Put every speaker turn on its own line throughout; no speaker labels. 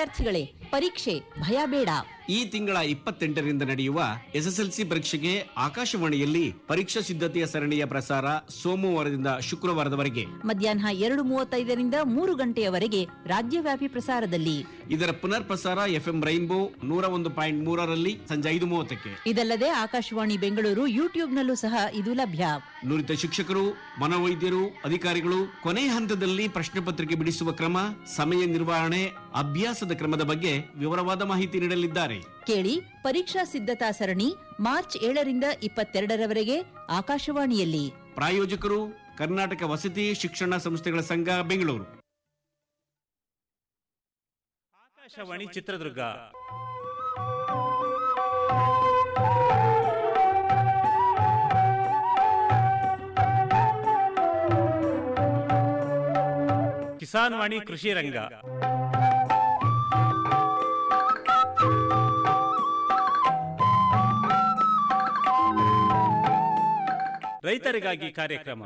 ವಿದ್ಯಾರ್ಥಿಗಳೇ ಪರೀಕ್ಷೆ ಭಯ ಬೇಡ
ಈ ತಿಂಗಳ ಇಪ್ಪತ್ತೆಂಟರಿಂದ ನಡೆಯುವ ಎಸ್ಎಸ್ಎಲ್ಸಿ ಪರೀಕ್ಷೆಗೆ ಆಕಾಶವಾಣಿಯಲ್ಲಿ ಪರೀಕ್ಷಾ ಸಿದ್ಧತೆಯ ಸರಣಿಯ ಪ್ರಸಾರ ಸೋಮವಾರದಿಂದ ಶುಕ್ರವಾರದವರೆಗೆ
ಮಧ್ಯಾಹ್ನ ಎರಡು ಮೂವತ್ತೈದರಿಂದ ಮೂರು ಗಂಟೆಯವರೆಗೆ ರಾಜ್ಯವ್ಯಾಪಿ ಪ್ರಸಾರದಲ್ಲಿ
ಇದರ ಪುನರ್ ಪ್ರಸಾರ ಎಫ್ಎಂ ರೈನ್ಬೋ ನೂರ ಒಂದು ಪಾಯಿಂಟ್ ಮೂರರಲ್ಲಿ ಸಂಜೆ ಐದು ಮೂವತ್ತಕ್ಕೆ
ಇದಲ್ಲದೆ ಆಕಾಶವಾಣಿ ಬೆಂಗಳೂರು ಯೂಟ್ಯೂಬ್ನಲ್ಲೂ ಸಹ ಇದು ಲಭ್ಯ
ನುರಿತ ಶಿಕ್ಷಕರು ಮನೋವೈದ್ಯರು ಅಧಿಕಾರಿಗಳು ಕೊನೆ ಹಂತದಲ್ಲಿ ಪ್ರಶ್ನೆ ಪತ್ರಿಕೆ ಬಿಡಿಸುವ ಕ್ರಮ ಸಮಯ ನಿರ್ವಹಣೆ ಅಭ್ಯಾಸದ ಕ್ರಮದ ಬಗ್ಗೆ ವಿವರವಾದ ಮಾಹಿತಿ ನೀಡಲಿದ್ದಾರೆ
ಕೇಳಿ ಪರೀಕ್ಷಾ ಸಿದ್ಧತಾ ಸರಣಿ ಮಾರ್ಚ್ ಏಳರಿಂದ ಇಪ್ಪತ್ತೆರಡರವರೆಗೆ ಆಕಾಶವಾಣಿಯಲ್ಲಿ
ಪ್ರಾಯೋಜಕರು ಕರ್ನಾಟಕ ವಸತಿ ಶಿಕ್ಷಣ ಸಂಸ್ಥೆಗಳ ಸಂಘ ಬೆಂಗಳೂರು
ಆಕಾಶವಾಣಿ ಚಿತ್ರದುರ್ಗ ಕಿಸಾನ್ ವಾಣಿ ಕೃಷಿ ರಂಗ ರೈತರಿಗಾಗಿ ಕಾರ್ಯಕ್ರಮ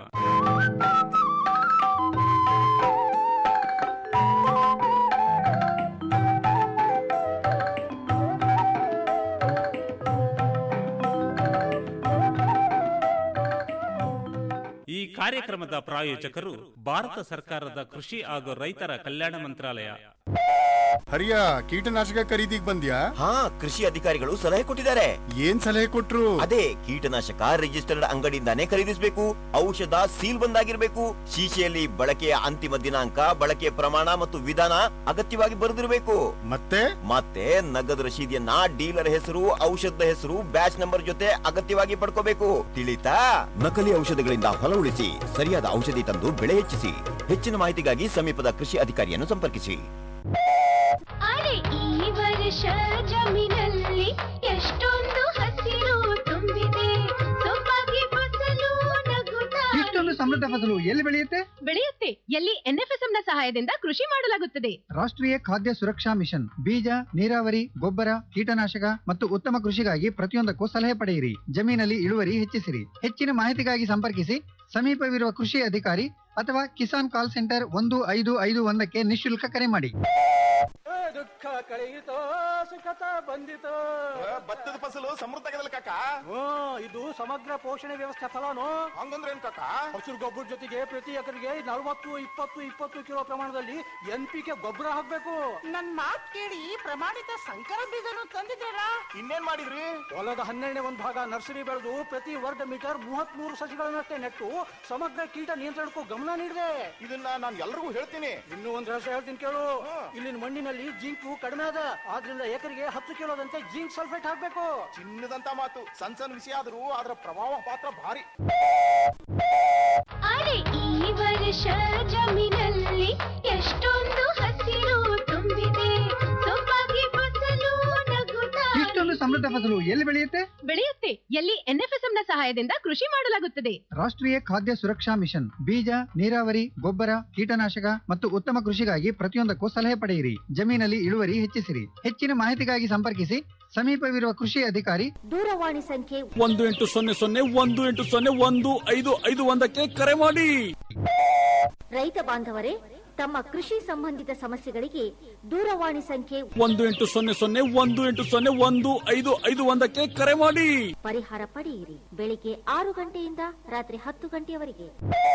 ಈ ಕಾರ್ಯಕ್ರಮದ ಪ್ರಾಯೋಜಕರು ಭಾರತ ಸರ್ಕಾರದ ಕೃಷಿ ಹಾಗೂ ರೈತರ ಕಲ್ಯಾಣ ಮಂತ್ರಾಲಯ
ಹರಿಯ ಕೀಟನಾಶಕ ಖರೀದಿಗ್ ಬಂದ್ಯಾ
ಹಾ ಕೃಷಿ ಅಧಿಕಾರಿಗಳು ಸಲಹೆ ಕೊಟ್ಟಿದ್ದಾರೆ
ಏನ್ ಸಲಹೆ ಕೊಟ್ರು
ಅದೇ ಕೀಟನಾಶಕ ರಿಜಿಸ್ಟರ್ಡ್ ಅಂಗಡಿಯಿಂದಾನೇ ಖರೀದಿಸಬೇಕು ಔಷಧ ಸೀಲ್ ಬಂದಾಗಿರ್ಬೇಕು ಶೀಶೆಯಲ್ಲಿ ಬಳಕೆಯ ಅಂತಿಮ ದಿನಾಂಕ ಬಳಕೆಯ ಪ್ರಮಾಣ ಮತ್ತು ವಿಧಾನ ಅಗತ್ಯವಾಗಿ ಬರೆದಿರಬೇಕು
ಮತ್ತೆ
ಮತ್ತೆ ನಗದು ರಶೀದಿಯನ್ನ ಡೀಲರ್ ಹೆಸರು ಔಷಧದ ಹೆಸರು ಬ್ಯಾಚ್ ನಂಬರ್ ಜೊತೆ ಅಗತ್ಯವಾಗಿ ಪಡ್ಕೋಬೇಕು ತಿಳಿತಾ ನಕಲಿ ಔಷಧಗಳಿಂದ ಹೊಲ ಉಳಿಸಿ ಸರಿಯಾದ ಔಷಧಿ ತಂದು ಬೆಳೆ ಹೆಚ್ಚಿಸಿ ಹೆಚ್ಚಿನ ಮಾಹಿತಿಗಾಗಿ ಸಮೀಪದ ಕೃಷಿ ಅಧಿಕಾರಿಯನ್ನು ಸಂಪರ್ಕಿಸಿ
ಅರೆ ಈ ವರ್ಷ ಜಮೀನಲ್ಲಿ ಎಷ್ಟೊಂದು ಹಸಿರು ತುಂಬಿದೆ ಸೊಬಗೆ ಫಸಲು ನಗುತ್ತಾ
ಇಷ್ಟೊಂದು ಸಮೃದ್ಧ ಫಸಲು ಎಲ್ಲಿ ಬೆಳೆಯುತ್ತೆ
ಬೆಳೆಯುತ್ತೆ ಎಲ್ಲಿ ಎನ್ಎಫ್ಎಸ್ಎಂ ನ ಸಹಾಯದಿಂದ ಕೃಷಿ ಮಾಡಲಾಗುತ್ತದೆ
ರಾಷ್ಟ್ರೀಯ ಖಾದ್ಯ ಸುರಕ್ಷಾ ಮಿಷನ್ ಬೀಜ ನೀರಾವರಿ ಗೊಬ್ಬರ ಕೀಟನಾಶಕ ಮತ್ತು ಉತ್ತಮ ಕೃಷಿಗಾಗಿ ಪ್ರತಿಯೊಂದಕ್ಕೂ ಸಲಹೆ ಪಡೆಯಿರಿ ಜಮೀನಲ್ಲಿ ಇಳುವರಿ ಹೆಚ್ಚಿಸಿರಿ ಹೆಚ್ಚಿನ ಮಾಹಿತಿಗಾಗಿ ಸಂಪರ್ಕಿಸಿ ಸಮೀಪವಿರುವ ಕೃಷಿ ಅಧಿಕಾರಿ ಅಥವಾ ಕಿಸಾನ್ ಕಾಲ್ ಸೆಂಟರ್ ಒಂದು ಐದು ಐದು ಒಂದಕ್ಕೆ ನಿಶುಲ್ಕ ಕರೆ ಮಾಡಿ
ದುಃಖ ಕಳೆಯಿತೋ ಸುಖತ ಬಂದಿತೋ
ಭತ್ತದ ಫಸಲು ಸಮೃದ್ಧ ಆಗದಲ್ಲ ಕಾಕ
ಹ್ಞೂ ಇದು ಸಮಗ್ರ ಪೋಷಣೆ ವ್ಯವಸ್ಥೆ ಫಲನು
ಹಂಗಂದ್ರೆ ಏನ್ ಕಾಕ
ಹಸಿರು ಗೊಬ್ಬರ ಜೊತೆಗೆ ಪ್ರತಿ ಎಕರೆಗೆ ನಲವತ್ತು ಇಪ್ಪತ್ತು ಇಪ್ಪತ್ತು ಕಿಲೋ ಪ್ರಮಾಣದಲ್ಲಿ ಎನ್ ಪಿ ಕೆ ಗೊಬ್ಬರ ಹಾಕ್ಬೇಕು
ನನ್ ಮಾತ್ ಕೇಳಿ ಪ್ರಮಾಣಿತ ಸಂಕರ ಬೀಜನು ತಂದಿದ್ದೀರಾ
ಇನ್ನೇನ್ ಮಾಡಿದ್ರಿ
ಹೊಲದ ಹನ್ನೆರಡನೇ ಒಂದು ಭಾಗ ನರ್ಸರಿ ಬೆಳೆದು ಪ್ರತಿ ವರ್ಗ ಮೀಟರ್ ಮೂವತ್ತ್ ಮೂರು ಸಸಿಗಳನ್ನಷ್ಟೇ ನೆಟ್ಟು ಸಮಗ್ರ ಕೀಟ ನಿಯಂತ್ರಣಕ್ಕೂ ಗಮನ ನೀಡಿದೆ
ಇದನ್ನ ನಾನು ಎಲ್ರಿಗೂ ಹೇಳ್ತೀನಿ
ಇನ್ನೂ ಒಂದು ರಹಸ್ಯ ಹೇಳ್ತೀನಿ ಕೇಳು ಇಲ್ಲಿನ ಮಣ್ಣಿನಲ್ಲಿ ಜಿಂಕು ಕಡಿಮೆ ಅದ ಆದ್ರಿಂದ ಎಕರೆಗೆ ಹತ್ತು ಕಿಲೋದಂತೆ ಜಿಂಕ್ ಸಲ್ಫೇಟ್ ಹಾಕ್ಬೇಕು
ಚಿನ್ನದಂತ ಮಾತು ಸಣ್ಣ ಸಣ್ಣ ವಿಷಯ ಆದ್ರೂ ಅದರ ಪ್ರಭಾವ ಪಾತ್ರ ಭಾರಿ
ಅರೆ ಈ ವರ್ಷ ಜಮೀನಲ್ಲಿ ಎಷ್ಟೊಂದು ಹಸಿರು ತುಂಬಿದೆ ಸೊಬಗೆ ಫಸಲು ನಗುತ್ತಾ
ಇಷ್ಟೊಂದು ಸಮೃದ್ಧ ಫಸಲು ಎಲ್ಲಿ ಬೆಳೆಯುತ್ತೆ
ಬೆಳೆಯುತ್ತೆ ಎಲ್ಲಿ ಎನ್ಎಫ್ಎಸ್ಎಂ ನ ಸಹಾಯದಿಂದ ಕೃಷಿ ಮಾಡಲಾಗುತ್ತದೆ
ರಾಷ್ಟ್ರೀಯ ಖಾದ್ಯ ಸುರಕ್ಷಾ ಮಿಷನ್ ಬೀಜ ನೀರಾವರಿ ಗೊಬ್ಬರ ಕೀಟನಾಶಕ ಮತ್ತು ಉತ್ತಮ ಕೃಷಿಗಾಗಿ ಪ್ರತಿಯೊಂದಕ್ಕೂ ಸಲಹೆ ಪಡೆಯಿರಿ ಜಮೀನಲ್ಲಿ ಇಳುವರಿ ಹೆಚ್ಚಿಸಿರಿ ಹೆಚ್ಚಿನ ಮಾಹಿತಿಗಾಗಿ ಸಂಪರ್ಕಿಸಿ ಸಮೀಪವಿರುವ ಕೃಷಿ ಅಧಿಕಾರಿ
ದೂರವಾಣಿ ಸಂಖ್ಯೆ
ಒಂದು ಎಂಟು ಸೊನ್ನೆ ಸೊನ್ನೆ ಒಂದು ಎಂಟು ಸೊನ್ನೆ ಒಂದು ಐದು ಐದು ಒಂದಕ್ಕೆ ಕರೆ ಮಾಡಿ
ರೈತ ಬಾಂಧವರೇ ತಮ್ಮ ಕೃಷಿ ಸಂಬಂಧಿತ ಸಮಸ್ಯೆಗಳಿಗೆ ದೂರವಾಣಿ ಸಂಖ್ಯೆ
ಒಂದು ಎಂಟು ಸೊನ್ನೆ ಸೊನ್ನೆ ಒಂದು ಎಂಟು ಸೊನ್ನೆ ಒಂದು ಐದು ಐದು ಒಂದಕ್ಕೆ ಕರೆ ಮಾಡಿ
ಪರಿಹಾರ ಪಡೆಯಿರಿ ಬೆಳಿಗ್ಗೆ ಆರು ಗಂಟೆಯಿಂದ ರಾತ್ರಿ ಹತ್ತು ಗಂಟೆಯವರೆಗೆ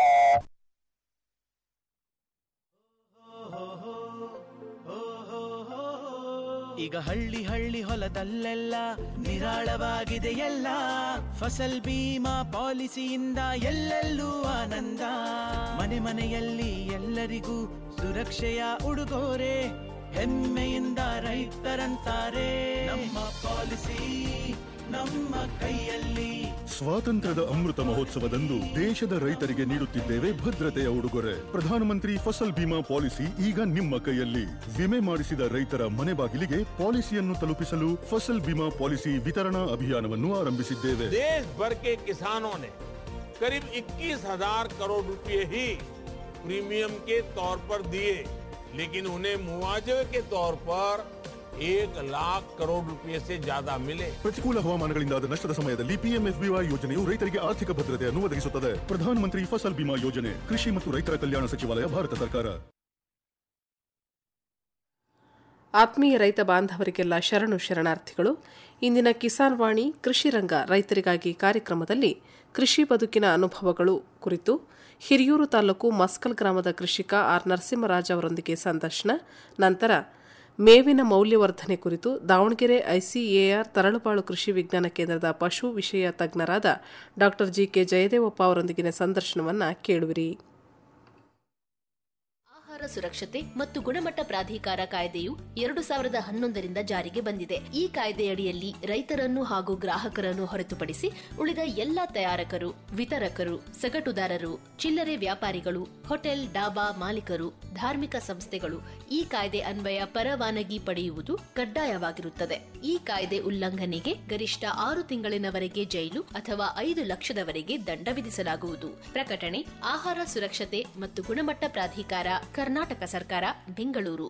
ಈಗ ಹಳ್ಳಿ ಹಳ್ಳಿ ಹೊಲದಲ್ಲೆಲ್ಲ ನಿರಾಳವಾಗಿದೆ ಎಲ್ಲ ಫಸಲ್ ಬೀಮಾ ಪಾಲಿಸಿಯಿಂದ ಎಲ್ಲೆಲ್ಲೂ ಆನಂದ ಮನೆ ಮನೆಯಲ್ಲಿ ಎಲ್ಲರಿಗೂ ಸುರಕ್ಷೆಯ ಉಡುಗೊರೆ ಹೆಮ್ಮೆಯಿಂದ ರೈತರಂತಾರೆ ನಮ್ಮ ಪಾಲಿಸಿ ನಮ್ಮ ಕೈಯಲ್ಲಿ
ಸ್ವಾತಂತ್ರ್ಯದ ಅಮೃತ ಮಹೋತ್ಸವದಂದು ದೇಶದ ರೈತರಿಗೆ ನೀಡುತ್ತಿದ್ದೇವೆ ಭದ್ರತೆಯ ಉಡುಗೊರೆ ಪ್ರಧಾನಮಂತ್ರಿ ಫಸಲ್ ಬಿಮಾ ಪಾಲಿಸಿ ಈಗ ನಿಮ್ಮ ಕೈಯಲ್ಲಿ ವಿಮೆ ಮಾಡಿಸಿದ ರೈತರ ಮನೆ ಬಾಗಿಲಿಗೆ ಪಾಲಿಸಿಯನ್ನು ತಲುಪಿಸಲು ಫಸಲ್ ಬಿಮಾ ಪಾಲಿಸಿ ವಿತರಣಾ ಅಭಿಯಾನವನ್ನು ಆರಂಭಿಸಿದ್ದೇವೆ
देश भर के किसानों ने करीब 21 हजार करोड़ रुपए ही प्रीमियम के तौर पर दिए लेकिन उन्हें मुआवजे के तौर पर एक लाख करोड़ रुपए से ज्यादा मिले
ಪ್ರತಿಕೂಲ ಹವಾಮಾನಗಳಿಂದಾದ ನಷ್ಟದ ಸಮಯದಲ್ಲಿ ಪಿಎಂಎಫ್ಬಿವೈ ಯೋಜನೆಯು ರೈತರಿಗೆ ಆರ್ಥಿಕ ಭದ್ರತೆಯನ್ನು ಒದಗಿಸುತ್ತದೆ ಪ್ರಧಾನಮಂತ್ರಿ ಫಸಲ್ ಬಿಮಾ ಯೋಜನೆ ಕೃಷಿ ಮತ್ತು ರೈತರ ಕಲ್ಯಾಣ ಸಚಿವಾಲಯ ಭಾರತ ಸರ್ಕಾರ
ಆತ್ಮೀಯ ರೈತ ಬಾಂಧವರಿಗೆಲ್ಲ ಶರಣು ಶರಣಾರ್ಥಿಗಳು ಇಂದಿನ ಕಿಸಾನ್ ವಾಣಿ ಕೃಷಿ ರಂಗ ರೈತರಿಗಾಗಿ ಕಾರ್ಯಕ್ರಮದಲ್ಲಿ ಕೃಷಿ ಬದುಕಿನ ಅನುಭವಗಳು ಕುರಿತು ಹಿರಿಯೂರು ತಾಲೂಕು ಮಸ್ಕಲ್ ಗ್ರಾಮದ ಕೃಷಿಕ ಆರ್ ನರಸಿಂಹರಾಜ್ ಅವರೊಂದಿಗೆ ಸಂದರ್ಶನ ನಂತರ ಮೇವಿನ ಮೌಲ್ಯವರ್ಧನೆ ಕುರಿತು ದಾವಣಗೆರೆ ಐಸಿಎಆರ್ ತರಳುಬಾಳು ಕೃಷಿ ವಿಜ್ಞಾನ ಕೇಂದ್ರದ ಪಶು ವಿಷಯ ತಜ್ಞರಾದ ಡಾ ಜಿಕೆ ಜಯದೇವಪ್ಪ ಅವರೊಂದಿಗಿನ ಸಂದರ್ಶನವನ್ನು ಕೇಳುವಿರಿ
ಆಹಾರ ಸುರಕ್ಷತೆ ಮತ್ತು ಗುಣಮಟ್ಟ ಪ್ರಾಧಿಕಾರ ಕಾಯ್ದೆಯು ಎರಡು ಸಾವಿರದ ಹನ್ನೊಂದರಿಂದ ಜಾರಿಗೆ ಬಂದಿದೆ ಈ ಕಾಯ್ದೆಯಡಿಯಲ್ಲಿ ರೈತರನ್ನು ಹಾಗೂ ಗ್ರಾಹಕರನ್ನು ಹೊರತುಪಡಿಸಿ ಉಳಿದ ಎಲ್ಲ ತಯಾರಕರು ವಿತರಕರು ಸಗಟುದಾರರು ಚಿಲ್ಲರೆ ವ್ಯಾಪಾರಿಗಳು ಹೋಟೆಲ್ ಡಾಬಾ ಮಾಲೀಕರು ಧಾರ್ಮಿಕ ಸಂಸ್ಥೆಗಳು ಈ ಕಾಯ್ದೆ ಅನ್ವಯ ಪರವಾನಗಿ ಪಡೆಯುವುದು ಕಡ್ಡಾಯವಾಗಿರುತ್ತದೆ ಈ ಕಾಯ್ದೆ ಉಲ್ಲಂಘನೆಗೆ ಗರಿಷ್ಠ ಆರು ತಿಂಗಳಿನವರೆಗೆ ಜೈಲು ಅಥವಾ ಐದು ಲಕ್ಷದವರೆಗೆ ದಂಡ ವಿಧಿಸಲಾಗುವುದು ಪ್ರಕಟಣೆ ಆಹಾರ ಸುರಕ್ಷತೆ ಮತ್ತು ಗುಣಮಟ್ಟ ಪ್ರಾಧಿಕಾರ ಕರ್ನಾಟಕ ಸರ್ಕಾರ ಬೆಂಗಳೂರು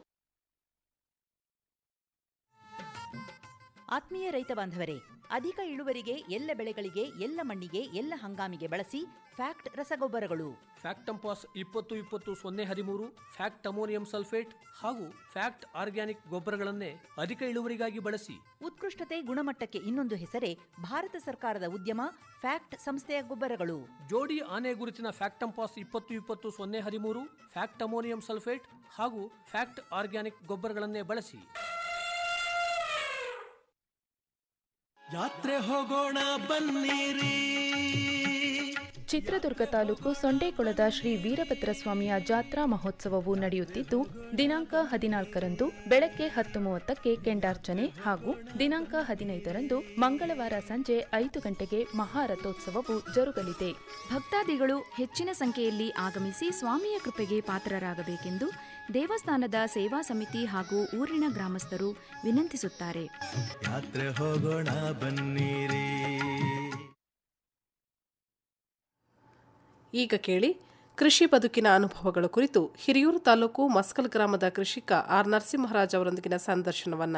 ಆತ್ಮೀಯ ರೈತ ಬಾಂಧವರೇ ಅಧಿಕ ಇಳುವರಿಗೆ ಎಲ್ಲ ಬೆಳೆಗಳಿಗೆ ಎಲ್ಲ ಮಣ್ಣಿಗೆ ಎಲ್ಲ ಹಂಗಾಮಿಗೆ ಬಳಸಿ ಫ್ಯಾಕ್ಟ್ ರಸಗೊಬ್ಬರಗಳು
ಫ್ಯಾಕ್ಟಂಪಾಸ್ ಇಪ್ಪತ್ತು ಇಪ್ಪತ್ತು ಸೊನ್ನೆ ಹದಿಮೂರು ಫ್ಯಾಕ್ಟ್ ಅಮೋನಿಯಂ ಸಲ್ಫೇಟ್ ಹಾಗೂ ಫ್ಯಾಕ್ಟ್ ಆರ್ಗ್ಯಾನಿಕ್ ಗೊಬ್ಬರಗಳನ್ನೇ ಅಧಿಕ ಇಳುವರಿಗಾಗಿ ಬಳಸಿ
ಉತ್ಕೃಷ್ಟತೆ ಗುಣಮಟ್ಟಕ್ಕೆ ಇನ್ನೊಂದು ಹೆಸರೇ ಭಾರತ ಸರ್ಕಾರದ ಉದ್ಯಮ ಫ್ಯಾಕ್ಟ್ ಸಂಸ್ಥೆಯ ಗೊಬ್ಬರಗಳು
ಜೋಡಿ ಆನೆ ಗುರುತಿನ ಫ್ಯಾಕ್ಟಂಪಾಸ್ ಇಪ್ಪತ್ತು ಇಪ್ಪತ್ತು ಸೊನ್ನೆ ಹದಿಮೂರು ಫ್ಯಾಕ್ಟ್ ಅಮೋನಿಯಂ ಸಲ್ಫೇಟ್ ಹಾಗೂ ಫ್ಯಾಕ್ಟ್ ಆರ್ಗ್ಯಾನಿಕ್ ಗೊಬ್ಬರಗಳನ್ನೇ ಬಳಸಿ
ಯಾತ್ರೆ ಹೋಗೋಣ ಬನ್ನಿರಿ
ಚಿತ್ರದುರ್ಗ ತಾಲೂಕು ಸೊಂಡೇಕೊಳದ ಶ್ರೀ ವೀರಭದ್ರ ಸ್ವಾಮಿಯ ಜಾತ್ರಾ ಮಹೋತ್ಸವವು ನಡೆಯುತ್ತಿದ್ದು ದಿನಾಂಕ ಹದಿನಾಲ್ಕರಂದು ಬೆಳಗ್ಗೆ ಹತ್ತು ಮೂವತ್ತಕ್ಕೆ ಕೆಂಡಾರ್ಚನೆ ಹಾಗೂ ದಿನಾಂಕ ಹದಿನೈದರಂದು ಮಂಗಳವಾರ ಸಂಜೆ ಐದು ಗಂಟೆಗೆ ಮಹಾರಥೋತ್ಸವವು ಜರುಗಲಿದೆ
ಭಕ್ತಾದಿಗಳು ಹೆಚ್ಚಿನ ಸಂಖ್ಯೆಯಲ್ಲಿ ಆಗಮಿಸಿ ಸ್ವಾಮಿಯ ಕೃಪೆಗೆ ಪಾತ್ರರಾಗಬೇಕೆಂದು ದೇವಸ್ಥಾನದ ಸೇವಾ ಸಮಿತಿ ಹಾಗೂ ಊರಿನ ಗ್ರಾಮಸ್ಥರು ವಿನಂತಿಸುತ್ತಾರೆ
ಯಾತ್ರೆ ಹೋಗೋಣ ಬನ್ನಿರಿ
ಈಗ ಕೇಳಿ ಕೃಷಿ ಬದುಕಿನ ಅನುಭವಗಳ ಕುರಿತು ಹಿರಿಯೂರು ತಾಲೂಕು ಮಸ್ಕಲ್ ಗ್ರಾಮದ ಕೃಷಿಕ ಆರ್ ನರಸಿಂಹರಾಜ್ ಅವರೊಂದಿಗಿನ ಸಂದರ್ಶನವನ್ನ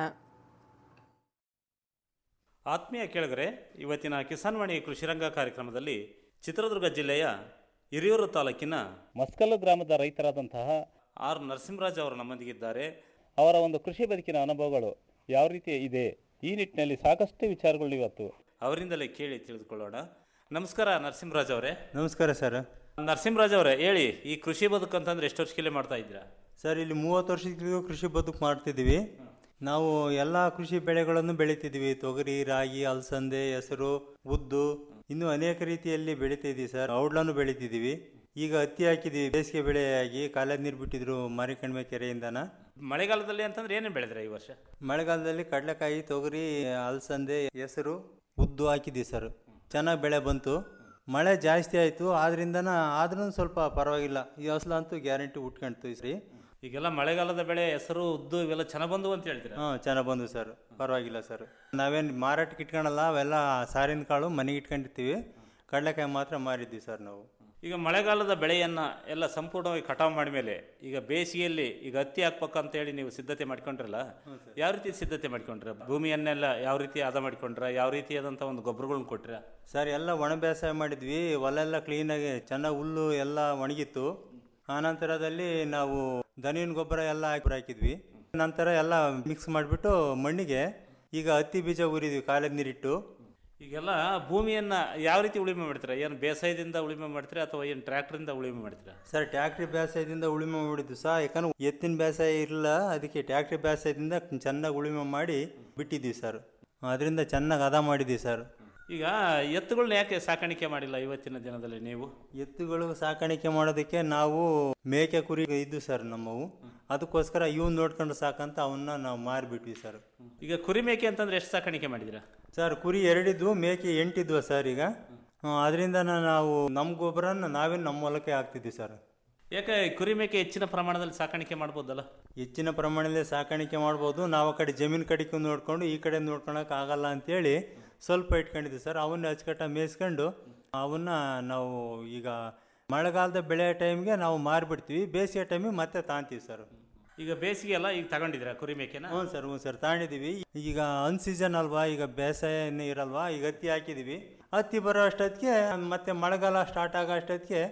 ಆತ್ಮೀಯ ಕೇಳಿದರೆ ಇವತ್ತಿನ ಕಿಸಾನ್ ವಾಣಿ ಕೃಷಿರಂಗ ಕಾರ್ಯಕ್ರಮದಲ್ಲಿ ಚಿತ್ರದುರ್ಗ ಜಿಲ್ಲೆಯ ಹಿರಿಯೂರು ತಾಲೂಕಿನ ಮಸ್ಕಲ್ಲು ಗ್ರಾಮದ ರೈತರಾದಂತಹ ಆರ್ ನರಸಿಂಹರಾಜ್ ಅವರು ನಮ್ಮೊಂದಿಗಿದ್ದಾರೆ ಅವರ ಒಂದು ಕೃಷಿ ಬದುಕಿನ ಅನುಭವಗಳು ಯಾವ ರೀತಿ ಇದೆ ಈ ನಿಟ್ಟಿನಲ್ಲಿ ಸಾಕಷ್ಟು ವಿಚಾರಗಳು ಇವತ್ತು ಅವರಿಂದಲೇ ಕೇಳಿ ತಿಳಿದುಕೊಳ್ಳೋಣ ನಮಸ್ಕಾರ ನರಸಿಂಹರಾಜ್ ಅವರೇ
ನಮಸ್ಕಾರ ಸರ್
ನರಸಿಂಹರಾಜ್ ಅವರೇ ಹೇಳಿ ಈ ಕೃಷಿ ಬದುಕು ಅಂತಂದ್ರೆ ಎಷ್ಟು ವರ್ಷಕ್ಕಿಲೆ ಮಾಡ್ತಾ ಇದ್ದೀರಾ
ಸರ್ ಇಲ್ಲಿ ಮೂವತ್ತು ವರ್ಷಗಳಿಗೂ ಕೃಷಿ ಬದುಕು ಮಾಡ್ತಿದ್ದೀವಿ ನಾವು ಎಲ್ಲ ಕೃಷಿ ಬೆಳೆಗಳನ್ನು ಬೆಳಿತಿದ್ದೀವಿ ತೊಗರಿ ರಾಗಿ ಅಲಸಂದೆ ಹೆಸರು ಉದ್ದು ಇನ್ನೂ ಅನೇಕ ರೀತಿಯಲ್ಲಿ ಬೆಳಿತಿದ್ದೀವಿ ಸರ್ ಔಡ್ಲನ್ನು ಬೆಳಿತಿದ್ದೀವಿ ಈಗ ಹತ್ತಿ ಹಾಕಿದ್ದೀವಿ ಬೇಸಿಗೆ ಬೆಳೆಯಾಗಿ ಕಾಲೇಜ್ ನೀರು ಬಿಟ್ಟಿದ್ರು ಮಾರಿಕಣ್ಮೆ ಕೆರೆಯಿಂದನ
ಮಳೆಗಾಲದಲ್ಲಿ ಅಂತಂದ್ರೆ ಏನೇನು ಬೆಳೆದ್ರೆ ಈ ವರ್ಷ
ಮಳೆಗಾಲದಲ್ಲಿ ಕಡಲೆಕಾಯಿ ತೊಗರಿ ಅಲಸಂದೆ ಹೆಸರು ಉದ್ದು ಹಾಕಿದ್ದೀವಿ ಸರ್ ಚೆನ್ನಾಗಿ ಬೆಳೆ ಬಂತು ಮಳೆ ಜಾಸ್ತಿ ಆಯಿತು ಆದ್ರಿಂದನ ಆದ್ರೂ ಸ್ವಲ್ಪ ಪರವಾಗಿಲ್ಲ ಈ ಹಸ್ಲ ಅಂತೂ ಗ್ಯಾರಂಟಿ ಉಟ್ಕೊಂಡ್ತು ಈ ಸರಿ
ಈಗೆಲ್ಲ ಮಳೆಗಾಲದ ಬೆಳೆ ಹೆಸರು ಉದ್ದು ಇವೆಲ್ಲ ಚೆನ್ನಾಗಿ ಬಂದು ಅಂತ ಹೇಳ್ತೀರಾ
ಹಾಂ ಚೆನ್ನಾಗಿ ಬಂದು ಸರ್ ಪರವಾಗಿಲ್ಲ ಸರ್ ನಾವೇನು ಮಾರಾಟಕ್ಕೆ ಇಟ್ಕೊಳಲ್ಲ ಅವೆಲ್ಲ ಸಾರಿನ ಕಾಳು ಮನೆಗೆ ಇಟ್ಕೊಂಡಿರ್ತೀವಿ ಕಡಲೆಕಾಯಿ ಮಾತ್ರ ಮಾರಿದ್ವಿ ಸರ್ ನಾವು
ಈಗ ಮಳೆಗಾಲದ ಬೆಳೆಯನ್ನ ಎಲ್ಲ ಸಂಪೂರ್ಣವಾಗಿ ಕಟಾವು ಮಾಡಿದ್ಮೇಲೆ ಈಗ ಬೇಸಿಗೆಯಲ್ಲಿ ಈಗ ಹತ್ತಿ ಹಾಕ್ಬೇಕಂತ ಹೇಳಿ ನೀವು ಸಿದ್ಧತೆ ಮಾಡ್ಕೊಂಡ್ರಲ್ಲ ಯಾವ ರೀತಿ ಸಿದ್ಧತೆ ಮಾಡ್ಕೊಂಡ್ರ ಭೂಮಿಯನ್ನೆಲ್ಲ ಯಾವ ರೀತಿ ಹದ ಮಾಡ್ಕೊಂಡ್ರ ಯಾವ ರೀತಿಯಾದಂಥ ಒಂದು ಗೊಬ್ಬರಗಳನ್ನ ಕೊಟ್ರ
ಸರ್ ಎಲ್ಲ ಒಣ ಬೇಸಾಯ ಮಾಡಿದ್ವಿ ಹೊಲ ಎಲ್ಲ ಕ್ಲೀನಾಗಿ ಚೆನ್ನಾಗಿ ಹುಲ್ಲು ಎಲ್ಲ ಒಣಗಿತ್ತು ಆನಂತರದಲ್ಲಿ ನಾವು ದನಿನ ಗೊಬ್ಬರ ಎಲ್ಲ ಹಾಕಿ ಹಾಕಿದ್ವಿ ನಂತರ ಎಲ್ಲ ಮಿಕ್ಸ್ ಮಾಡಿಬಿಟ್ಟು ಮಣ್ಣಿಗೆ ಈಗ ಹತ್ತಿ ಬೀಜ ಉರಿದ್ವಿ ಕಾಲೇಜ್ ನೀರಿಟ್ಟು
ಈಗೆಲ್ಲ ಭೂಮಿಯನ್ನ ಯಾವ ರೀತಿ ಉಳುಮೆ ಮಾಡ್ತೀರಾ ಏನು ಬೇಸಾಯದಿಂದ ಉಳುಮೆ ಮಾಡ್ತೀರಾ ಅಥವಾ ಏನು ಟ್ರ್ಯಾಕ್ಟರಿಂದ ಉಳುಮೆ ಮಾಡ್ತೀರಾ
ಸರ್ ಟ್ಯಾಕ್ಟ್ರಿ ಬೇಸಾಯದಿಂದ ಉಳುಮೆ ಮಾಡಿದ್ದು ಸಹ ಯಾಕಂದ್ರೆ ಎತ್ತಿನ ಬೇಸಾಯ ಇರಲಿಲ್ಲ ಅದಕ್ಕೆ ಟ್ಯಾಕ್ಟ್ರಿ ಬೇಸಾಯದಿಂದ ಚೆನ್ನಾಗಿ ಉಳುಮೆ ಮಾಡಿ ಬಿಟ್ಟಿದ್ವಿ ಸರ್ ಅದರಿಂದ ಚೆನ್ನಾಗಿ ಹದ ಮಾಡಿದ್ವಿ ಸರ್
ಈಗ ಎತ್ತುಗಳನ್ನ ಯಾಕೆ ಸಾಕಾಣಿಕೆ ಮಾಡಿಲ್ಲ ಇವತ್ತಿನ ದಿನದಲ್ಲಿ ನೀವು
ಎತ್ತುಗಳು ಸಾಕಾಣಿಕೆ ಮಾಡೋದಕ್ಕೆ ನಾವು ಮೇಕೆ ಕುರಿ ಇದ್ದು ಸರ್ ನಮ್ಮವು ಅದಕ್ಕೋಸ್ಕರ ಇವ್ನ ನೋಡ್ಕೊಂಡು ಸಾಕಂತ ಅವನ್ನ ನಾವು ಮಾರಿಬಿಟ್ವಿ ಸರ್
ಈಗ ಕುರಿ ಮೇಕೆ ಅಂತಂದ್ರೆ ಎಷ್ಟು ಸಾಕಾಣಿಕೆ ಮಾಡಿದಿರಾ
ಸರ್ ಕುರಿ ಎರಡಿದ್ವು ಮೇಕೆ ಎಂಟಿದ್ವು ಸರ್ ಈಗ ಅದರಿಂದ ನಾವು ನಮ್ಮ ಗೊಬ್ಬರನ ನಾವೇ ನಮ್ಮ ಹೊಲಕ್ಕೆ ಹಾಕ್ತಿದ್ವಿ ಸರ್
ಯಾಕೆ ಕುರಿ ಮೇಕೆ ಹೆಚ್ಚಿನ ಪ್ರಮಾಣದಲ್ಲಿ ಸಾಕಾಣಿಕೆ ಮಾಡ್ಬೋದಲ್ಲ
ಹೆಚ್ಚಿನ ಪ್ರಮಾಣದಲ್ಲಿ ಸಾಕಾಣಿಕೆ ಮಾಡ್ಬೋದು ನಾವು ಆ ಕಡೆ ಜಮೀನು ಕಡೆಗೆ ನೋಡ್ಕೊಂಡು ಈ ಕಡೆ ನೋಡ್ಕೊಳಕ್ ಆಗಲ್ಲ ಅಂತೇಳಿ ಸ್ವಲ್ಪ ಇಟ್ಕೊಂಡಿದ್ವಿ ಸರ್ ಅವನ್ನ ಅಚ್ಚುಕಟ್ಟ ಮೇಯಿಸ್ಕೊಂಡು ಅವನ್ನ ನಾವು ಈಗ ಮಳೆಗಾಲದ ಬೆಳೆ ಟೈಮ್ಗೆ ನಾವು ಮಾರಿಬಿಡ್ತೀವಿ ಬೇಸಿಗೆ ಟೈಮಿಗೆ ಮತ್ತೆ ತಾಂತೀವಿ ಸರ್
ಈಗ ಬೇಸಿಗೆ ಎಲ್ಲ ಈಗ ತಗೊಂಡಿದ್ದೀರಾ ಕುರಿ ಮೇಕೆನ
ಹ್ಞೂ ಸರ್ ಹ್ಞೂ ಸರ್ ತಗೊಂಡಿದ್ದೀವಿ ಈಗ ಅನ್ ಸೀಸನ್ ಅಲ್ವಾ ಈಗ ಬೇಸಾಯ ಇನ್ನೂ ಇರಲ್ವಾ ಈಗ ಹತ್ತಿ ಹಾಕಿದ್ದೀವಿ ಹತ್ತಿ ಬರೋ ಅಷ್ಟೊತ್ತಿಗೆ ಮತ್ತೆ ಮಳೆಗಾಲ ಸ್ಟಾರ್ಟ್ ಆಗೋ ಅಷ್ಟೊತ್ತಿಗೆ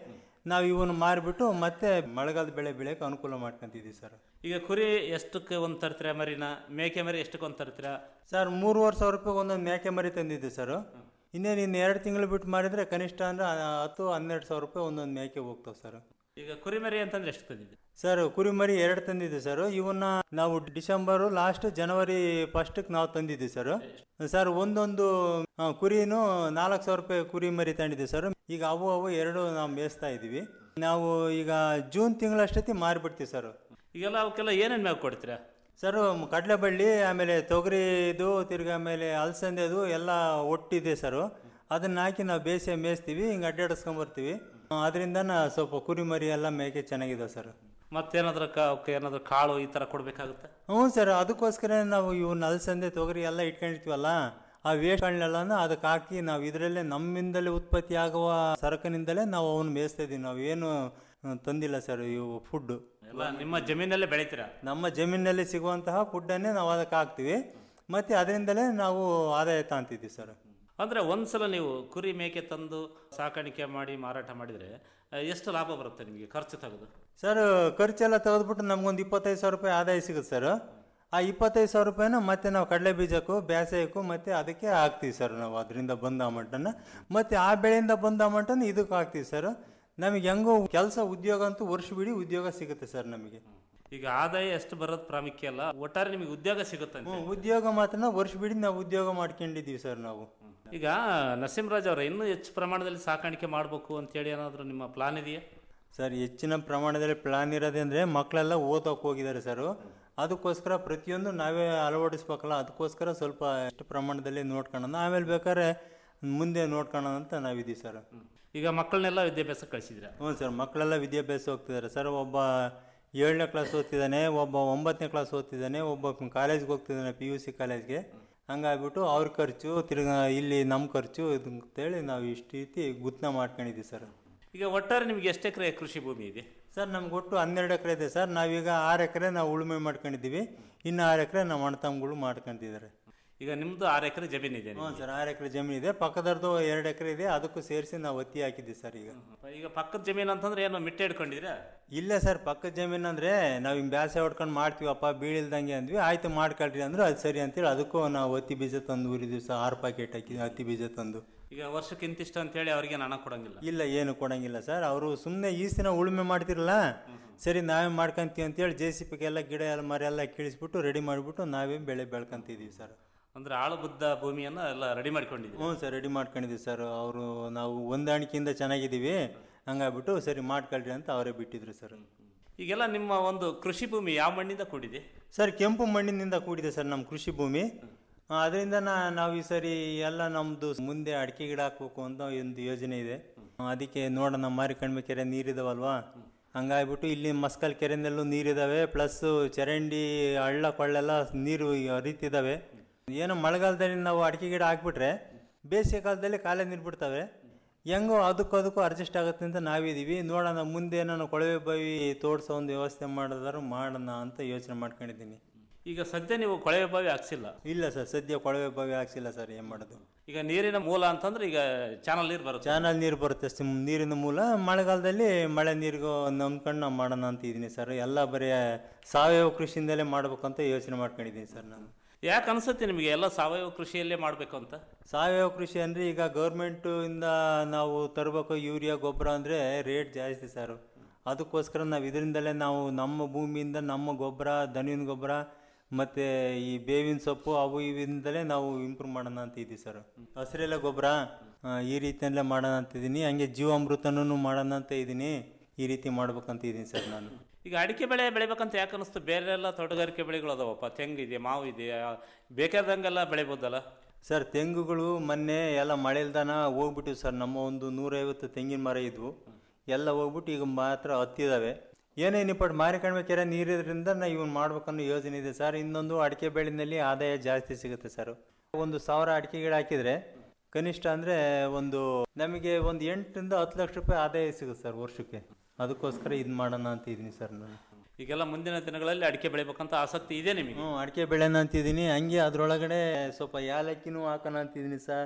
ನಾವು ಇವನ್ನ ಮಾರಿಬಿಟ್ಟು ಮತ್ತೆ ಮಳೆಗಾಲದ ಬೆಳೆ ಬೆಳೆಯೋಕೆ ಅನುಕೂಲ ಮಾಡ್ಕೊಂತಿದ್ದೀವಿ ಸರ್
ಈಗ ಕುರಿ ಎಷ್ಟಕ್ಕೆ ಒಂದು ತರ್ತೀರಾ ಮರಿನ ಮೇಕೆ ಮರಿ ಎಷ್ಟಕ್ಕೆ ಒಂದು ತರ್ತೀರಾ
ಸರ್ ಮೂರುವರೆ ಸಾವಿರ ರೂಪಾಯಿ ಒಂದೊಂದು ಮೇಕೆ ಮರಿ ತಂದಿದ್ದೆ ಸರ್ ಇನ್ನೇನು ಇನ್ನು ಎರಡು ತಿಂಗಳು ಬಿಟ್ಟು ಮಾರಿದ್ರೆ ಕನಿಷ್ಠ ಅಂದರೆ ಹತ್ತು ಹನ್ನೆರಡು ಸಾವಿರ ರೂಪಾಯಿ ಒಂದೊಂದು ಮೇಕೆ ಹೋಗ್ತಾವೆ ಸರ್
ಈಗ ಕುರಿ ಮರಿ ಅಂತಂದ್ರೆ ಎಷ್ಟು ತಂದಿದೆ
ಸರ್ ಕುರಿಮರಿ ಎರಡು ತಂದಿದ್ದೆ ಸರ್ ಇವನ್ನ ನಾವು ಡಿಸೆಂಬರು ಲಾಸ್ಟ್ ಜನವರಿ ಫಸ್ಟ್ಗೆ ನಾವು ತಂದಿದ್ವಿ ಸರ್ ಸರ್ ಒಂದೊಂದು ಆ, ಕುರಿನೂ ನಾಲ್ಕು ಸಾವಿರ ರೂಪಾಯಿ ಕುರಿ ಮರಿ ತಂದಿದ್ದೆ ಸರ್ ಈಗ ಅವು ಅವು ಎರಡು ನಾವು ಮೇಯಿಸ್ತಾ ಇದ್ದೀವಿ ನಾವು ಈಗ ಜೂನ್ ತಿಂಗಳಷ್ಟೊತ್ತಿ ಮಾರಿಬಿಡ್ತೀವಿ ಸರ್
ಈಗೆಲ್ಲ ಅವಕ್ಕೆಲ್ಲ ಏನೇನು ಮೇವು ಕೊಡ್ತೀರಾ
ಸರ್ ಕಡಲೆಬಳ್ಳಿ ಆಮೇಲೆ ತೊಗರಿದು ತಿರ್ಗಿ ಆಮೇಲೆ ಅಲಸಂದೆದು ಎಲ್ಲ ಒಟ್ಟಿದೆ ಸರ್ ಅದನ್ನ ಹಾಕಿ ನಾವು ಬೇಯಿಸಿ ಮೇಯಿಸ್ತೀವಿ ಹಿಂಗೆ ಅಡ್ಡಾಡಿಸ್ಕೊಂಬರ್ತೀವಿ ಅದರಿಂದ ಸ್ವಲ್ಪ ಕುರಿ ಮರಿ ಎಲ್ಲ ಮೇಕೆ ಚೆನ್ನಾಗಿದೆ ಸರ್
ಮತ್ತೇನಾದ್ರೂ ಕ- ಅವಕ್ಕೆ ಏನಾದ್ರೂ ಕಾಳು ಈ ಥರ ಕೊಡಬೇಕಾಗುತ್ತೆ
ಹ್ಞೂ ಸರ್ ಅದಕ್ಕೋಸ್ಕರ ನಾವು ಇವನ್ನ ಅಲಸಂದೆ ತೊಗರಿ ಎಲ್ಲ ಇಟ್ಕೊಂಡಿರ್ತೀವಲ್ಲ ಆ ವೇಸ್ಟ್ಗಳನ್ನೆಲ್ಲನೂ ಅದಕ್ಕೆ ಹಾಕಿ ನಾವು ಇದರಲ್ಲೇ ನಮ್ಮಿಂದಲೇ ಉತ್ಪತ್ತಿ ಆಗುವ ಸರಕಿನಿಂದಲೇ ನಾವು ಅವನ್ನ ಮೇಯಿಸ್ತಾ ಇದೀವಿ ನಾವು ಏನು ಆ, ತಂದಿಲ್ಲ ಸರ್ ಇವು ಫುಡ್ಡು
ಎಲ್ಲ ನಿಮ್ಮ ಜಮೀನಲ್ಲೇ ಬೆಳಿತೀರಾ
ನಮ್ಮ ಜಮೀನಿನಲ್ಲಿ ಸಿಗುವಂತಹ ಫುಡ್ಡನ್ನೇ ನಾವು ಅದಕ್ಕೆ ಹಾಕ್ತೀವಿ ಮತ್ತು ಅದರಿಂದಲೇ ನಾವು ಆದಾಯ ತಾಂತಿದ್ದೀವಿ ಸರ್
ಅಂದ್ರೆ ಒಂದ್ಸಲ ನೀವು ಕುರಿ ಮೇಕೆ ತಂದು ಸಾಕಾಣಿಕೆ ಮಾಡಿ ಮಾರಾಟ ಮಾಡಿದ್ರೆ ಆ, ಎಷ್ಟು ಲಾಭ ಬರುತ್ತೆ ನಿಮಗೆ ಖರ್ಚು ತೆಗೆದು
ಸರ್ ಖರ್ಚೆಲ್ಲ ತೆಗೆದ್ಬಿಟ್ಟು ನಮ್ಗೊಂದು ಇಪ್ಪತ್ತೈದು ಸಾವಿರ ರೂಪಾಯಿ ಆದಾಯ ಸಿಗುತ್ತೆ ಸರ್ ಆ ಇಪ್ಪತ್ತೈದು ಸಾವಿರ ರೂಪಾಯಿನ ಮತ್ತೆ ನಾವು ಕಡಲೆ ಬೀಜಕ್ಕೂ ಬೇಸಾಯಕ್ಕೂ ಮತ್ತೆ ಅದಕ್ಕೆ ಹಾಕ್ತೀವಿ ಸರ್ ನಾವು ಅದರಿಂದ ಬಂದ ಅಮೌಂಟನ್ನು ಮತ್ತು ಆ ಬೆಳೆಯಿಂದ ಬಂದ ಅಮೌಂಟನ್ನು ಇದಕ್ಕೆ ಹಾಕ್ತೀವಿ ಸರ್ ನಮಗೆ ಹೆಂಗೋ ಕೆಲಸ ಉದ್ಯೋಗ ಅಂತೂ ವರ್ಷವಿಡೀ ಉದ್ಯೋಗ ಸಿಗುತ್ತೆ ಸರ್ ನಮಗೆ
ಈಗ ಆದಾಯ ಎಷ್ಟು ಬರೋದು ಪ್ರಾಮುಖ್ಯ ಅಲ್ಲ ಒಟ್ಟಾರೆ ನಿಮಗೆ ಉದ್ಯೋಗ ಸಿಗುತ್ತೆ ಅಂತ
ಹ್ಮ್, ಉದ್ಯೋಗ ಮಾತ್ರ ವರ್ಷವಿಡೀ ನಾವು ಉದ್ಯೋಗ ಮಾಡ್ಕೊಂಡಿದ್ದೀವಿ ಸರ್ ನಾವು
ಈಗ ನರಸಿಂಹರಾಜ್ ಅವರ ಇನ್ನೂ ಹೆಚ್ಚು ಪ್ರಮಾಣದಲ್ಲಿ ಸಾಕಾಣಿಕೆ ಮಾಡಬೇಕು ಅಂತೇಳಿ ಏನಾದರೂ ನಿಮ್ಮ ಪ್ಲಾನ್ ಇದೆಯಾ
ಸರ್ ಹೆಚ್ಚಿನ ಪ್ರಮಾಣದಲ್ಲಿ ಪ್ಲಾನ್ ಇರೋದಂದ್ರೆ ಮಕ್ಕಳೆಲ್ಲ ಓದೋಕೆ ಹೋಗಿದ್ದಾರೆ ಸರ್ ಅದಕ್ಕೋಸ್ಕರ ಪ್ರತಿಯೊಂದು ನಾವೇ ಅಳವಡಿಸ್ಬೇಕಲ್ಲ ಅದಕ್ಕೋಸ್ಕರ ಸ್ವಲ್ಪ ಎಷ್ಟು ಪ್ರಮಾಣದಲ್ಲಿ ನೋಡ್ಕೊಳ್ಳೋಣ ಆಮೇಲೆ ಬೇಕಾದ್ರೆ ಮುಂದೆ ನೋಡ್ಕೊಳ್ಳೋಣ ಅಂತ ನಾವಿದ್ದೀವಿ ಸರ್
ಈಗ ಮಕ್ಕಳನ್ನೆಲ್ಲ ವಿದ್ಯಾಭ್ಯಾಸ ಕಳಿಸಿದ್ರ
ಹ್ಞೂ ಸರ್ ಮಕ್ಕಳೆಲ್ಲ ವಿದ್ಯಾಭ್ಯಾಸ ಹೋಗ್ತಿದ್ದಾರೆ ಸರ್ ಒಬ್ಬ ಏಳನೇ ಕ್ಲಾಸ್ ಓದ್ತಿದ್ದಾನೆ ಒಬ್ಬ ಒಂಬತ್ತನೇ ಕ್ಲಾಸ್ ಓದ್ತಿದ್ದಾನೆ ಒಬ್ಬ ಕಾಲೇಜ್ಗೆ ಹೋಗ್ತಿದ್ದಾನೆ ಪಿ ಯು ಸಿ ಕಾಲೇಜ್ಗೆ ಹಂಗಾಗ್ಬಿಟ್ಟು ಅವ್ರ ಖರ್ಚು ತಿರ್ಗಾ ಇಲ್ಲಿ ನಮ್ಮ ಖರ್ಚು ಇದು ಅಂತೇಳಿ ನಾವು ಇಷ್ಟು ರೀತಿ ಗುತ್ನ ಮಾಡ್ಕೊಂಡಿದ್ದೀವಿ ಸರ್
ಈಗ ಒಟ್ಟಾರೆ ನಿಮ್ಗೆ ಎಷ್ಟು ಎಕರೆ ಕೃಷಿ ಭೂಮಿ ಇದೆ
ಸರ್ ನಮ್ಗೆ ಒಟ್ಟು ಹನ್ನೆರಡು ಎಕರೆ ಇದೆ ಸರ್ ನಾವೀಗ ಆರು ಎಕರೆ ನಾವು ಉಳುಮೆ ಮಾಡ್ಕೊಂಡಿದ್ದೀವಿ ಇನ್ನು ಆರು ಎಕರೆ ನಮ್ಮ ಅಣ್ಣ ತಮ್ಮಗಳು ಮಾಡ್ಕೊಂತಿದ್ದಾರೆ
ಈಗ ನಿಮ್ದು ಆರು ಎಕರೆ ಜಮೀನು ಇದೆ
ಹ್ಞೂ ಸರ್ ಆರು ಎಕರೆ ಜಮೀನು ಇದೆ ಪಕ್ಕದವ್ರದ್ದು ಎರಡು ಎಕರೆ ಇದೆ ಅದಕ್ಕೂ ಸೇರಿಸಿ ನಾವು ಒತ್ತಿ ಹಾಕಿದ್ದೀವಿ ಸರ್ ಈಗ
ಈಗ ಪಕ್ಕದ ಜಮೀನು ಅಂತಂದ್ರೆ ಏನೋ ಮಿಟ್ಟೆ ಹಿಡ್ಕೊಂಡಿದ್ದೀರಾ
ಇಲ್ಲ ಸರ್ ಪಕ್ಕದ ಜಮೀನು ಅಂದರೆ ನಾವು ಹಿಂಗೆ ಬ್ಯಾಸೆ ಹೊಡ್ಕೊಂಡು ಮಾಡ್ತೀವಪ್ಪ ಬೀಳಿಲ್ದಂಗೆ ಅಂದ್ವಿ ಆಯ್ತು ಮಾಡ್ಕೊಳ್ರಿ ಅಂದ್ರೆ ಅದು ಸರಿ ಅಂತೇಳಿ ಅದಕ್ಕೂ ನಾವು ಹತ್ತಿ ಬೀಜ ತಂದು ಊರಿದ್ವಿ ಸರ್ ಆರು ಪ್ಯಾಕೆಟ್ ಹಾಕಿ ಹತ್ತಿ ಬೀಜ ತಂದು
ಈಗ ವರ್ಷಕ್ಕೆ ಇಂತಿಷ್ಟು ಅಂತೇಳಿ ಅವ್ರಿಗೆ ಹಣ ಕೊಡಂಗಿಲ್ಲ
ಇಲ್ಲ ಏನು ಕೊಡಂಗಿಲ್ಲ ಸರ್ ಅವರು ಸುಮ್ಮನೆ ಈಸಿನ ಉಳುಮೆ ಮಾಡ್ತಿರಲ್ಲ ಸರಿ ನಾವೇ ಮಾಡ್ಕೊಂತೀವಿ ಅಂತೇಳಿ ಜೆ ಸಿ ಪಿಗೆಲ್ಲ ಗಿಡ ಎಲ್ಲ ಮರ ಎಲ್ಲ ಕೀಳಿಸ್ಬಿಟ್ಟು ರೆಡಿ ಮಾಡಿಬಿಟ್ಟು ನಾವೇ ಬೆಳೆ ಬೆಳ್ಕೊಂತಿದ್ದೀವಿ ಸರ್
ಅಂದ್ರೆ ಆಳು ಬುದ್ಧ ಭೂಮಿಯನ್ನ ಎಲ್ಲ ರೆಡಿ ಮಾಡ್ಕೊಂಡಿದ್ದೀವಿ
ಹ್ಞೂ ಸರ್ ರೆಡಿ ಮಾಡ್ಕೊಂಡಿದ್ದೀವಿ ಸರ್ ಅವರು ನಾವು ಹೊಂದಾಣಿಕೆಯಿಂದ ಚೆನ್ನಾಗಿದ್ದೀವಿ ಹಂಗಾಗ್ಬಿಟ್ಟು ಸರಿ ಮಾಡ್ಕೊಳ್ರಿ ಅಂತ ಅವರೇ ಬಿಟ್ಟಿದ್ರು ಸರ್
ಈಗೆಲ್ಲ ನಿಮ್ಮ ಒಂದು ಕೃಷಿ ಭೂಮಿ ಯಾವ ಮಣ್ಣಿಂದ ಕೂಡಿದೆ
ಸರ್ ಕೆಂಪು ಮಣ್ಣಿನಿಂದ ಕೂಡಿದೆ ಸರ್ ನಮ್ಮ ಕೃಷಿ ಭೂಮಿ ಆ, ಅದರಿಂದ ನಾ- ನಾವು ಈ ಸರಿ ಎಲ್ಲ ನಮ್ಮದು ಮುಂದೆ ಅಡಿಕೆ ಗಿಡ ಹಾಕ್ಬೇಕು ಅಂತ ಒಂದು ಯೋಜನೆ ಇದೆ ಆ, ಅದಕ್ಕೆ ನೋಡೋಣ ಮಾರಿಕಣ್ಮೆ ಕೆರೆ ನೀರಿದಾವಲ್ವಾ ಹಂಗಾಗ್ಬಿಟ್ಟು ಇಲ್ಲಿ ಮಸ್ಕಲ್ ಕೆರೆನಲ್ಲೂ ನೀರಿದಾವೆ ಪ್ಲಸ್ ಚರಂಡಿ ಹಳ್ಳ ಕೊಳ್ಳೆಲ್ಲ ನೀರು ಹರಿತಿದ್ದಾವೆ ಏನೋ ಮಳೆಗಾಲದಲ್ಲಿ ನಾವು ಅಡಿಕೆ ಗಿಡ ಹಾಕ್ಬಿಟ್ರೆ ಬೇಸಿಗೆ ಕಾಲದಲ್ಲಿ ಕಾಲೇ ನೀರು ಬಿಡ್ತವೆ ಹೆಂಗೋ ಅದಕ್ಕೂ ಅದಕ್ಕೂ ಅಡ್ಜಸ್ಟ್ ಆಗುತ್ತೆ ಅಂತ ನಾವಿದ್ದೀವಿ ನೋಡೋಣ ಮುಂದೆ ನಾನು ಕೊಳವೆ ಬಾವಿ ತೋಡ್ಸೋ ಒಂದು ವ್ಯವಸ್ಥೆ ಮಾಡಿದಾರು ಮಾಡೋಣ ಅಂತ ಯೋಚನೆ ಮಾಡ್ಕೊಂಡಿದ್ದೀನಿ
ಈಗ ಸದ್ಯ ನೀವು ಕೊಳವೆ ಬಾವಿ ಹಾಕ್ಸಿಲ್ಲ
ಇಲ್ಲ ಸರ್ ಸದ್ಯ ಕೊಳವೆ ಬಾವಿ ಹಾಕ್ಸಿಲ್ಲ ಸರ್ ಏನು ಮಾಡೋದು
ಈಗ ನೀರಿನ ಮೂಲ ಅಂತಂದ್ರೆ ಈಗ ಚಾನಲ್ ನೀರು ಬರುತ್ತೆ
ಚಾನಲ್ ನೀರು ಬರುತ್ತೆ ಅಷ್ಟೇ ನೀರಿನ ಮೂಲ ಮಳೆಗಾಲದಲ್ಲಿ ಮಳೆ ನೀರಿಗೂ ನಂಬ್ಕೊಂಡು ನಾವು ಮಾಡೋಣ ಅಂತ ಇದ್ದೀನಿ ಸರ್ ಎಲ್ಲ ಬರೀ ಸಾವಯವ ಕೃಷಿಯಿಂದಲೇ ಮಾಡ್ಬೇಕಂತ ಯೋಚನೆ ಮಾಡ್ಕೊಂಡಿದ್ದೀನಿ ಸರ್ ನಾನು
ಯಾಕೆ ಅನ್ಸುತ್ತೆ ನಿಮಗೆ ಎಲ್ಲ ಸಾವಯವ ಕೃಷಿಯಲ್ಲೇ ಮಾಡಬೇಕು ಅಂತ
ಸಾವಯವ ಕೃಷಿ ಅಂದರೆ ಈಗ ಗೌರ್ಮೆಂಟು ಇಂದ ನಾವು ತರಬೇಕು ಯೂರಿಯಾ ಗೊಬ್ಬರ ಅಂದರೆ ರೇಟ್ ಜಾಸ್ತಿ ಸರ್ ಅದಕ್ಕೋಸ್ಕರ ನಾವು ಇದರಿಂದಲೇ ನಾವು ನಮ್ಮ ಭೂಮಿಯಿಂದ ನಮ್ಮ ಗೊಬ್ಬರ ದನಿನ ಗೊಬ್ಬರ ಮತ್ತು ಈ ಬೇವಿನ ಸೊಪ್ಪು ಅವು ಇವಿಂದಲೇ ನಾವು ಇಂಪ್ರೂವ್ ಮಾಡೋಣ ಅಂತ ಇದ್ದೀವಿ ಸರ್ ಹಸಿರೆಲೆ ಗೊಬ್ಬರ ಆ, ಈ ರೀತಿಯಲ್ಲೇ ಮಾಡೋಣ ಅಂತ ಇದ್ದೀನಿ ಹಂಗೆ ಜೀವಾಮೃತನೂ ಮಾಡೋಣ ಅಂತ ಇದ್ದೀನಿ ಈ ರೀತಿ ಮಾಡ್ಬೇಕಂತ ಇದ್ದೀನಿ ಸರ್ ನಾನು
ಈಗ ಅಡಿಕೆ ಬೆಳೆ ಬೆಳಿಬೇಕಂತ ಯಾಕೆ ಅನಿಸ್ತು ಬೇರೆ ಎಲ್ಲ ತೋಟಗಾರಿಕೆ ಬೆಳೆಗಳು ಅದಾವಪ್ಪ ತೆಂಗು ಇದೆ ಮಾವು ಇದೆ ಆ, ಬೇಕಾದಂಗೆಲ್ಲ ಬೆಳಿಬೋದಲ್ಲ
ಸರ್ ತೆಂಗುಗಳು ಮೊನ್ನೆ ಎಲ್ಲ ಮಳೆ ಇಲ್ದಾನ ಹೋಗ್ಬಿಟ್ಟಿವಿ ಸರ್ ನಮ್ಮ ಒಂದು ನೂರೈವತ್ತು ತೆಂಗಿನ ಮರ ಇದ್ವು ಎಲ್ಲ ಹೋಗ್ಬಿಟ್ಟು ಈಗ ಮಾತ್ರ ಹತ್ತಿದಾವೆ ಏನೇ ನಿಪ್ಪಟ್ಟು ಮಾರಿಕಣಿವೆ ಕೆರೆ ನೀರಿದ್ರಿಂದ ನಾ ಇವನ್ ಮಾಡ್ಬೇಕನ್ನೋ ಯೋಜನೆ ಇದೆ ಸರ್ ಇನ್ನೊಂದು ಅಡಿಕೆ ಬೆಳೆನಲ್ಲಿ ಆದಾಯ ಜಾಸ್ತಿ ಸಿಗುತ್ತೆ ಸರ್ ಒಂದು ಸಾವಿರ ಅಡಿಕೆ ಗಿಡ ಹಾಕಿದ್ರೆ ಕನಿಷ್ಠ ಅಂದರೆ ಒಂದು ನಮಗೆ ಒಂದು ಎಂಟರಿಂದ ಹತ್ತು ಲಕ್ಷ ರೂಪಾಯಿ ಆದಾಯ ಸಿಗುತ್ತೆ ಸರ್ ವರ್ಷಕ್ಕೆ ಅದಕ್ಕೋಸ್ಕರ ಇದು ಮಾಡೋಣ ಅಂತ ಇದ್ದೀನಿ ಸರ್ ನಾನು
ಈಗೆಲ್ಲ ಮುಂದಿನ ದಿನಗಳಲ್ಲಿ ಅಡಿಕೆ ಬೆಳಿಬೇಕಂತ ಆಸಕ್ತಿ ಇದೆ ನಿಮಗೆ
ಹ್ಞೂ ಅಡಿಕೆ ಬೆಳೆನ ಅಂತಿದ್ದೀನಿ ಹಂಗೆ ಅದರೊಳಗಡೆ ಸ್ವಲ್ಪ ಯಾಲಕ್ಕಿನೂ ಹಾಕೋಣ ಅಂತಿದ್ದೀನಿ ಸರ್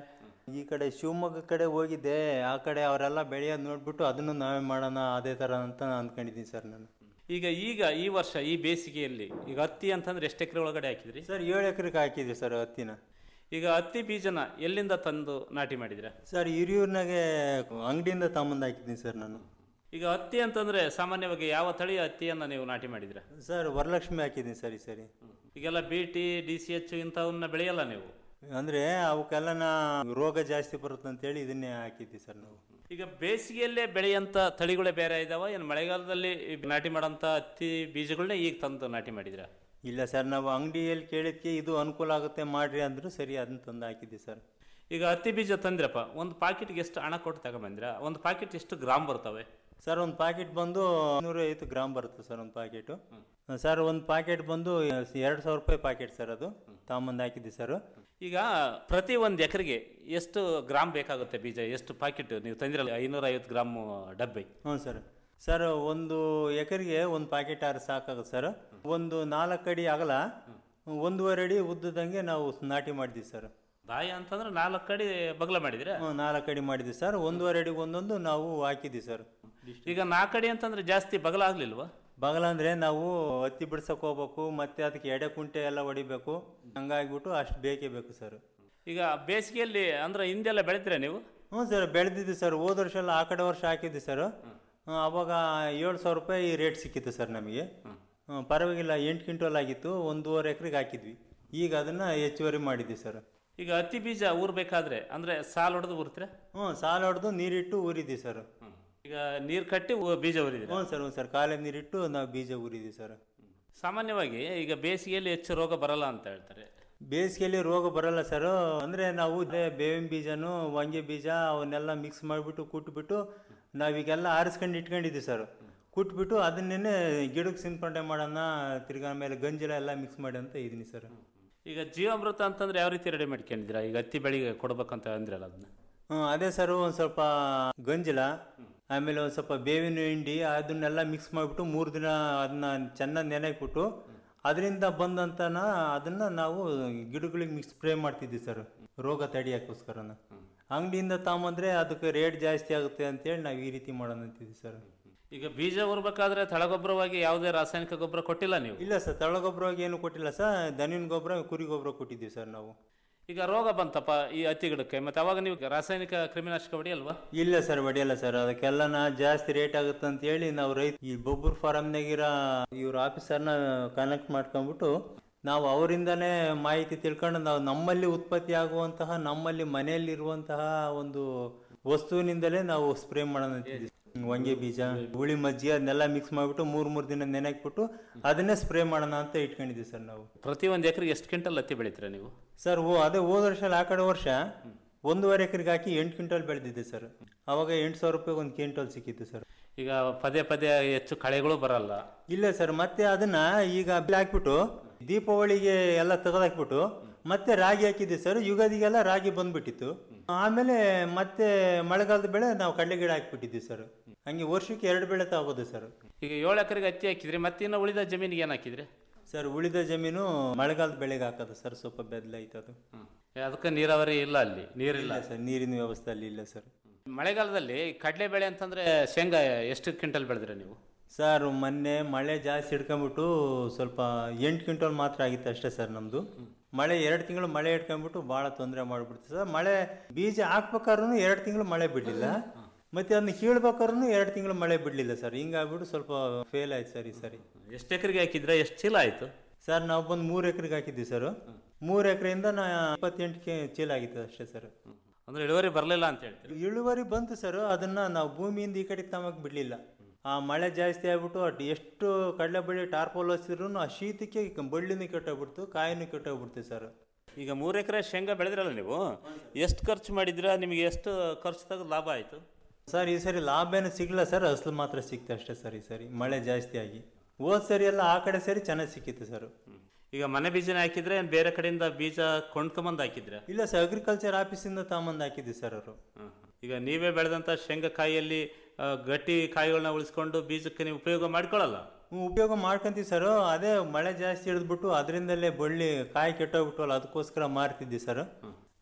ಈ ಕಡೆ ಶಿವಮೊಗ್ಗ ಕಡೆ ಹೋಗಿದ್ದೆ ಆ ಕಡೆ ಅವರೆಲ್ಲ ಬೆಳೆಯೋದು ನೋಡ್ಬಿಟ್ಟು ಅದನ್ನು ನಾವೇ ಮಾಡೋಣ ಅದೇ ಥರ ಅಂತ ನಾನು ಅಂದ್ಕೊಂಡಿದ್ದೀನಿ ಸರ್ ನಾನು
ಈಗ ಈಗ ಈ ವರ್ಷ ಈ ಬೇಸಿಗೆಯಲ್ಲಿ ಈಗ ಹತ್ತಿ ಅಂತಂದ್ರೆ ಎಷ್ಟು ಎಕರೆ ಒಳಗಡೆ ಹಾಕಿದ್ರಿ
ಸರ್ ಏಳು ಎಕರೆಗೆ ಹಾಕಿದ್ವಿ ಸರ್ ಹತ್ತಿನ
ಈಗ ಹತ್ತಿ ಬೀಜನ ಎಲ್ಲಿಂದ ತಂದು ನಾಟಿ ಮಾಡಿದ್ರ
ಸರ್ ಹಿರಿಯೂರ್ನಾಗೆ ಅಂಗಡಿಯಿಂದ ತಗೊಂಬಂದು ಹಾಕಿದ್ದೀನಿ ಸರ್ ನಾನು
ಈಗ ಹತ್ತಿ ಅಂತಂದ್ರೆ ಸಾಮಾನ್ಯವಾಗಿ ಯಾವ ತಳಿಯ ಹತ್ತಿಯನ್ನ ನೀವು ನಾಟಿ ಮಾಡಿದ್ರ
ಸರ್ ವರಲಕ್ಷ್ಮಿ ಹಾಕಿದ್ದೀನಿ ಸರಿ ಸರಿ
ಈಗೆಲ್ಲ B T D C H ಇಂಥವನ್ನ ಬೆಳೆಯಲ್ಲ ನೀವು
ಅಂದರೆ ಅವಕ್ಕೆಲ್ಲ ರೋಗ ಜಾಸ್ತಿ ಬರುತ್ತೆ ಅಂತೇಳಿ ಇದನ್ನೇ ಹಾಕಿದ್ವಿ ಸರ್ ನಾವು
ಈಗ ಬೇಸಿಗೆಯಲ್ಲೇ ಬೆಳೆಯಂತ ತಳಿಗಳೇ ಬೇರೆ ಇದಾವ ಏನು ಮಳೆಗಾಲದಲ್ಲಿ ನಾಟಿ ಮಾಡೋಂಥ ಹತ್ತಿ ಬೀಜಗಳನ್ನೇ ಈಗ ತಂದು ನಾಟಿ ಮಾಡಿದ್ರ
ಇಲ್ಲ ಸರ್ ನಾವು ಅಂಗಡಿಯಲ್ಲಿ ಕೇಳಿದ್ಕೆ ಇದು ಅನುಕೂಲ ಆಗುತ್ತೆ ಮಾಡ್ರಿ ಅಂದ್ರು ಸರಿ ಅದನ್ನ ತಂದು ಹಾಕಿದ್ವಿ ಸರ್
ಈಗ ಹತ್ತಿ ಬೀಜ ತಂದ್ರಪ್ಪ ಒಂದು ಪಾಕೆಟ್ಗೆ ಎಷ್ಟು ಹಣ ಕೊಟ್ಟು ತಗೊಂಬಂದ್ರ ಒಂದು ಪಾಕೆಟ್ ಎಷ್ಟು ಗ್ರಾಮ್ ಬರ್ತವೆ
ಸರ್ ಒಂದು ಪ್ಯಾಕೆಟ್ ಬಂದು ನೂರ ಐವತ್ತು ಗ್ರಾಮ್ ಬರುತ್ತೆ ಸರ್ ಒಂದು ಪ್ಯಾಕೆಟು ಸರ್ ಒಂದು ಪ್ಯಾಕೆಟ್ ಬಂದು ಎರಡು ಸಾವಿರ ರೂಪಾಯಿ ಪ್ಯಾಕೆಟ್ ಸರ್ ಅದು ತಗೊಂಬಂದು ಹಾಕಿದ್ವಿ ಸರ್
ಈಗ ಪ್ರತಿ ಒಂದು ಎಕರೆಗೆ ಎಷ್ಟು ಗ್ರಾಮ್ ಬೇಕಾಗುತ್ತೆ ಬೀಜ ಎಷ್ಟು ಪಾಕೆಟ್ ನೀವು ತಂದಿರಲ್ಲ ಐನೂರ ಐವತ್ತು ಗ್ರಾಮ್ ಡಬ್ಬಿ
ಹ್ಞೂ ಸರ್ ಸರ್ ಒಂದು ಎಕರೆಗೆ ಒಂದು ಪ್ಯಾಕೆಟ್ ಆರು ಸಾಕಾಗುತ್ತೆ ಸರ್ ಒಂದು ನಾಲ್ಕು ಅಡಿ ಅಗಲ ಒಂದೂವರೆ ಅಡಿ ಉದ್ದದಂಗೆ ನಾವು ನಾಟಿ ಮಾಡಿದ್ವಿ ಸರ್
ದಾಯ ಅಂತಂದ್ರೆ ನಾಲ್ಕು ಅಡಿ ಬಗಲ ಮಾಡಿದ್ರೆ
ಹ್ಞೂ ನಾಲ್ಕು ಅಡಿ ಮಾಡಿದ್ವಿ ಸರ್ ಒಂದೂವರೆ ಅಡಿಗೆ ಒಂದೊಂದು ನಾವು ಹಾಕಿದ್ವಿ ಸರ್
ಈಗ ನಾಲ್ಕು ಅಡಿ ಅಂತಂದ್ರೆ ಜಾಸ್ತಿ ಬಗಲ ಆಗ್ಲಿಲ್ವಾ
ಬಗಲ ಅಂದ್ರೆ ನಾವು ಹತ್ತಿ ಬಿಡ್ಸಕ್ ಹೋಗ್ಬೇಕು ಮತ್ತೆ ಅದಕ್ಕೆ ಎಡೆ ಕುಂಟೆ ಎಲ್ಲ ಹೊಡಿಬೇಕು ಹಂಗಾಗ್ಬಿಟ್ಟು ಅಷ್ಟು ಬೇಕೇ ಬೇಕು ಸರ್
ಈಗ ಬೇಸಿಗೆಯಲ್ಲಿ ಅಂದ್ರೆ ಹಿಂದೆಲ್ಲ ಬೆಳೆತೀರಾ ನೀವು
ಹ್ಞೂ ಸರ್ ಬೆಳೆದಿದ್ವಿ ಸರ್ ಹೋದ ವರ್ಷ ಎಲ್ಲ ಆ ಕಡೆ ವರ್ಷ ಹಾಕಿದ್ವಿ ಸರ್ ಅವಾಗ ಏಳು ಸಾವಿರ ರೂಪಾಯಿ ರೇಟ್ ಸಿಕ್ಕಿತ್ತು ಸರ್ ನಮಗೆ ಹ್ಮ್, ಪರವಾಗಿಲ್ಲ ಎಂಟು ಕ್ವಿಂಟಲ್ ಆಗಿತ್ತು ಒಂದೂವರೆ ಎಕರೆಗೆ ಹಾಕಿದ್ವಿ ಈಗ ಅದನ್ನ ಹೆಚ್ಚುವರಿ ಮಾಡಿದ್ವಿ ಸರ್
ಈಗ ಹತ್ತಿ ಬೀಜ ಊರ್ಬೇಕಾದ್ರೆ ಅಂದ್ರೆ ಸಾಲ್ ಹೊಡೆದು ಊರ್ತೀರಾ
ಹ್ಞೂ ಸಾಲ ಹೊಡೆದು ನೀರಿಟ್ಟು ಊರಿದ್ವಿ ಸರ್
ಈಗ ನೀರ್ ಕಟ್ಟಿ ಊ- ಬೀಜ ಊರಿದ್ರೆ
ಹ್ಞೂ ಸರ್ ಹ್ಞೂ ಸರ್ ಕಾಲೇ ನೀರಿಟ್ಟು ನಾವು ಬೀಜ ಊರಿದ್ವಿ ಸರ್
ಸಾಮಾನ್ಯವಾಗಿ ಈಗ ಬೇಸಿಗೆಯಲ್ಲಿ ಹೆಚ್ಚು ರೋಗ ಬರಲ್ಲ ಅಂತ ಹೇಳ್ತಾರೆ
ಬೇಸಿಗೆಯಲ್ಲಿ ರೋಗ ಬರಲ್ಲ ಸರ್ ಅಂದ್ರೆ ನಾವು ಇದೇ ಬೇವಿನ ಬೀಜನು ವಂಗೆ ಬೀಜ ಅವನ್ನೆಲ್ಲ ಮಿಕ್ಸ್ ಮಾಡಿಬಿಟ್ಟು ಕುಟ್ಬಿಟ್ಟು ನಾವೀಗೆಲ್ಲ ಆರಿಸ್ಕೊಂಡು ಇಟ್ಕೊಂಡಿದ್ವಿ ಸರ್ ಕುಟ್ಬಿಟ್ಟು ಅದನ್ನೇ ಗಿಡಕ್ಕೆ ಸಿಂಪಡಣೆ ಮಾಡೋಣ ತಿರ್ಗಾ ಆಮೇಲೆ ಗಂಜಲ ಎಲ್ಲ ಮಿಕ್ಸ್ ಮಾಡಿ ಅಂತ ಇದೀನಿ ಸರ್
ಈಗ ಜೀವಾಮೃತ ಅಂತಂದ್ರೆ ಯಾವ ರೀತಿ ರೆಡಿ ಮಾಡ್ಕೊಂಡಿದ್ದೀರಾ ಈಗ ಹತ್ತಿ ಬೆಳೆಗೆ ಕೊಡ್ಬೇಕಂತ ಅಂದ್ರಲ್ಲ ಅದನ್ನ
ಹ್ಮ್ ಅದೇ ಸರ್ ಒಂದು ಸ್ವಲ್ಪ ಗಂಜಲ ಆಮೇಲೆ ಒಂದು ಸ್ವಲ್ಪ ಬೇವಿನ ಹಿಂಡಿ ಅದನ್ನೆಲ್ಲ ಮಿಕ್ಸ್ ಮಾಡಿಬಿಟ್ಟು ಮೂರು ದಿನ ಅದನ್ನ ಚೆನ್ನಾಗಿ ನೆನೆಕ್ಬಿಟ್ಟು ಅದರಿಂದ ಬಂದಂತನ ಅದನ್ನ ನಾವು ಗಿಡಗಳಿಗೆ ಮಿಕ್ಸ್ ಸ್ಪ್ರೇ ಮಾಡ್ತಿದ್ವಿ ಸರ್ ರೋಗ ತಡಿಯೋಕ್ಕೋಸ್ಕರನ ಅಂಗಡಿಯಿಂದ ತಗೊಂಬಂದ್ರೆ ಅದಕ್ಕೆ ರೇಟ್ ಜಾಸ್ತಿ ಆಗುತ್ತೆ ಅಂತೇಳಿ ನಾವು ಈ ರೀತಿ ಮಾಡೋಣ ಅಂತಿದ್ವಿ ಸರ್
ಈಗ ಬೀಜ ಊರ್ಬೇಕಾದ್ರೆ ತಳಗೊಬ್ಬರವಾಗಿ ಯಾವುದೇ ರಾಸಾಯನಿಕ ಗೊಬ್ಬರ ಕೊಟ್ಟಿಲ್ಲ ನೀವು
ಇಲ್ಲ ಸರ್ ತಳಗೊಬ್ಬರವಾಗಿ ಏನು ಕೊಟ್ಟಿಲ್ಲ ಸರ್ ದನಿನ ಗೊಬ್ಬರ ಕುರಿ ಗೊಬ್ಬರ ಕೊಟ್ಟಿದ್ದೀವಿ ಸರ್ ನಾವು
ಈಗ ರೋಗ ಬಂತಪ್ಪ ಈ ಹತ್ತಿ ಗಿಡಕ್ಕೆ ಮತ್ತೆ ಅವಾಗ ನೀವು ರಾಸಾಯನಿಕ ಕ್ರಿಮಿನಾಶಕ ಹೊಡಿಯಲ್ವಾ
ಇಲ್ಲ ಸರ್ ಹೊಡಿಯಲ್ಲ ಸರ್ ಅದಕ್ಕೆಲ್ಲನ ಜಾಸ್ತಿ ರೇಟ್ ಆಗುತ್ತೆ ಅಂತ ಹೇಳಿ ನಾವು ರೈತ ಈ ಬೊಬ್ಬರ್ ಫಾರಮ್ನಾಗಿರೋ ಇವ್ರ ಆಫೀಸರ್ನ ಕನೆಕ್ಟ್ ಮಾಡ್ಕೊಂಡ್ಬಿಟ್ಟು ನಾವು ಅವರಿಂದನೇ ಮಾಹಿತಿ ತಿಳ್ಕೊಂಡು ನಾವು ನಮ್ಮಲ್ಲಿ ಉತ್ಪತ್ತಿ ಆಗುವಂತಹ ನಮ್ಮಲ್ಲಿ ಮನೆಯಲ್ಲಿರುವಂತಹ ಒಂದು ವಸ್ತುವಿನಿಂದಲೇ ನಾವು ಸ್ಪ್ರೇ ಮಾಡೋಣ ಅಂತಿದ್ವಿ ವಂಗೆ ಬೀಜ ಹುಳಿ ಮಜ್ಜಿ ಅದನ್ನೆಲ್ಲ ಮಿಕ್ಸ್ ಮಾಡಿಬಿಟ್ಟು ಮೂರ್ ಮೂರ್ ದಿನ ನೆನೆಕ್ಬಿಟ್ಟು ಅದನ್ನೇ ಸ್ಪ್ರೇ ಮಾಡೋಣ ಅಂತ ಇಟ್ಕೊಂಡಿದ್ವಿ ಸರ್ ನಾವು
ಪ್ರತಿ ಒಂದು ಎಕರೆಗೆ ಎಷ್ಟು ಕ್ವಿಂಟಲ್ ಹತ್ತಿ ಬೆಳಿತೀರಾ ನೀವು
ಸರ್ ಓ ಅದೇ ಹೋದ ವರ್ಷ ಅಲ್ಲ, ಆ ಕಡೆ ವರ್ಷ ಒಂದೂವರೆ ಎಕರೆಗೆ ಹಾಕಿ ಎಂಟು ಕ್ವಿಂಟಲ್ ಬೆಳೆದಿದ್ದೆ ಸರ್ ಅವಾಗ ಎಂಟು ಸಾವಿರ ರೂಪಾಯಿ ಒಂದು ಕ್ವಿಂಟಲ್ ಸಿಕ್ಕಿತ್ತು ಸರ್
ಈಗ ಪದೇ ಪದೇ ಹೆಚ್ಚು ಕಳೆಗಳು ಬರಲ್ಲ
ಇಲ್ಲ ಸರ್ ಮತ್ತೆ ಅದನ್ನ ಈಗ ಬಿಲ್ ಹಾಕ್ಬಿಟ್ಟು ದೀಪಾವಳಿಗೆ ಎಲ್ಲ ತೆಗೆದಾಕ್ಬಿಟ್ಟು ಮತ್ತೆ ರಾಗಿ ಹಾಕಿದ್ದೆ ಸರ್ ಯುಗಾದಿಗೆಲ್ಲ ರಾಗಿ ಬಂದ್ಬಿಟ್ಟಿತ್ತು ಆಮೇಲೆ ಮತ್ತೆ ಮಳೆಗಾಲದ ಬೆಳೆ ನಾವು ಕಡಲೆ ಗಿಡ ಹಾಕ್ಬಿಟ್ಟಿದ್ವಿ ಸರ್ ಹಂಗೆ ವರ್ಷಕ್ಕೆ ಎರಡು ಬೆಳೆ ತಗೋದು ಸರ್
ಈಗ ಏಳು ಎಕರೆಗೆ ಹತ್ತಿ ಹಾಕಿದ್ರಿ ಮತ್ತೆ ಇನ್ನು ಉಳಿದ ಜಮೀನಿಗೆ ಏನು ಹಾಕಿದ್ರಿ
ಸರ್ ಉಳಿದ ಜಮೀನು ಮಳೆಗಾಲದ ಬೆಳೆಗೆ ಹಾಕೋದು ಸರ್ ಸ್ವಲ್ಪ ಬೆದಲಾಯ್ತು ಅದು
ಅದಕ್ಕೆ ನೀರಾವರಿ ಇಲ್ಲ ಅಲ್ಲಿ ನೀರಿಲ್ಲ
ಇಲ್ಲ ಸರ್ ನೀರಿನ ವ್ಯವಸ್ಥೆ ಅಲ್ಲಿ ಇಲ್ಲ ಸರ್
ಮಳೆಗಾಲದಲ್ಲಿ ಕಡಲೆ ಬೆಳೆ ಅಂತಂದ್ರೆ ಶೇಂಗಾ ಎಷ್ಟು ಕ್ವಿಂಟಲ್ ಬೆಳೆದ್ರಿ ನೀವು
ಸರ್ ಮೊನ್ನೆ ಮಳೆ ಜಾಸ್ತಿ ಹಿಡ್ಕೊಂಬಿಟ್ಟು ಸ್ವಲ್ಪ ಎಂಟು ಕ್ವಿಂಟಲ್ ಮಾತ್ರ ಆಗಿತ್ತು ಅಷ್ಟೇ ಸರ್ ನಮ್ಮದು ಮಳೆ ಎರಡು ತಿಂಗಳು ಮಳೆ ಹಿಡ್ಕೊಂಬಿಟ್ಟು ಭಾಳ ತೊಂದರೆ ಮಾಡಿಬಿಡ್ತು ಸರ್ ಮಳೆ ಬೀಜ ಹಾಕ್ಬೇಕಾದ್ರೂ ಎರಡು ತಿಂಗಳು ಮಳೆ ಬಿಡಲಿಲ್ಲ ಮತ್ತೆ ಅದನ್ನ ಕೀಳ್ಬೇಕಾದ್ರೂ ಎರಡು ತಿಂಗಳು ಮಳೆ ಬಿಡಲಿಲ್ಲ ಸರ್ ಹಿಂಗಾಗ್ಬಿಟ್ಟು ಸ್ವಲ್ಪ ಫೇಲ್ ಆಯ್ತು ಸರ್ ಈ ಸರಿ
ಎಷ್ಟು ಎಕರೆಗೆ ಹಾಕಿದ್ರೆ ಎಷ್ಟು ಚೀಲ ಆಯ್ತು
ಸರ್ ನಾವು ಬಂದು ಮೂರು ಎಕರೆಗೆ ಹಾಕಿದ್ವಿ ಸರ್ ಮೂರು ಎಕರೆಯಿಂದ ನಾ ಇಪ್ಪತ್ತೆಂಟು ಕೆ ಚೀಲ ಆಗಿತ್ತು ಅಷ್ಟೇ ಸರ್
ಅಂದ್ರೆ ಇಳುವರಿ ಬರಲಿಲ್ಲ ಅಂತ ಹೇಳ್ತೀರಿ
ಇಳುವರಿ ಬಂತು ಸರ್ ಅದನ್ನ ನಾವು ಭೂಮಿಯಿಂದ ಈ ಕಡೆ ತಮಕ್ ಬಿಡ್ಲಿಲ್ಲ ಆ ಮಳೆ ಜಾಸ್ತಿ ಆಗ್ಬಿಟ್ಟು ಅಟ್ ಎಷ್ಟು ಕಡಲೆ ಬಳ್ಳಿ ಟಾರ್ಪಲ್ ಹಸಿದ್ರು ಆ ಶೀತಕ್ಕೆ ಬಳ್ಳಿನೂ ಕೆಟ್ಟೋಗ್ಬಿಡ್ತು ಕಾಯಿನೂ ಕೆಟ್ಟೋಗ್ಬಿಡ್ತು ಸರ್
ಈಗ ಮೂರು ಎಕರೆ ಶೇಂಗಾ ಬೆಳೆದ್ರಲ್ಲ ನೀವು ಎಷ್ಟು ಖರ್ಚು ಮಾಡಿದ್ರ ನಿಮಗೆ ಎಷ್ಟು ಖರ್ಚು ತೆಗೆದು ಲಾಭ ಆಯ್ತು
ಸರ್ ಈ ಸರಿ ಲಾಭ ಏನು ಸಿಗ್ಲಿಲ್ಲ ಸರ್ ಅಸಲು ಮಾತ್ರ ಸಿಕ್ತು ಅಷ್ಟೇ ಸರ್ ಈ ಸರಿ ಮಳೆ ಜಾಸ್ತಿ ಆಗಿ ಹೋದ್ ಸರಿ ಎಲ್ಲ ಆ ಕಡೆ ಸರಿ ಚೆನ್ನಾಗಿ ಸಿಕ್ಕಿತ್ತು ಸರ್
ಈಗ ಮನೆ ಬೀಜನ ಹಾಕಿದ್ರೆ ಏನ್ ಬೇರೆ ಕಡೆಯಿಂದ ಬೀಜ ಕೊಂಡ್ಕೊಂಬಂದು ಹಾಕಿದ್ರೆ
ಇಲ್ಲ ಸರ್ ಅಗ್ರಿಕಲ್ಚರ್ ಆಫೀಸಿಂದ ತಗೊಂಬಂದು ಹಾಕಿದ್ವಿ ಸರ್ ಅವರು
ಈಗ ನೀವೇ ಬೆಳೆದಂತ ಶೇಂಗಾಕಾಯಿಯಲ್ಲಿ ಆ, ಗಟ್ಟಿ ಕಾಯಿಗಳನ್ನ ಉಳಿಸ್ಕೊಂಡು ಬೀಜಕ್ಕೆ ನೀವು ಉಪಯೋಗ ಮಾಡ್ಕೊಳ್ಳಲ್ಲ
ಉಪಯೋಗ ಮಾಡ್ಕೊಂತೀವಿ ಸರ್ ಅದೇ ಮಳೆ ಜಾಸ್ತಿ ಹಿಡಿದ್ಬಿಟ್ಟು ಅದರಿಂದಲೇ ಬಳ್ಳಿ ಕಾಯಿ ಕೆಟ್ಟೋಗ್ಬಿಟ್ಟವಲ್ಲ ಅದಕ್ಕೋಸ್ಕರ ಮಾರ್ತಿದ್ವಿ ಸರ್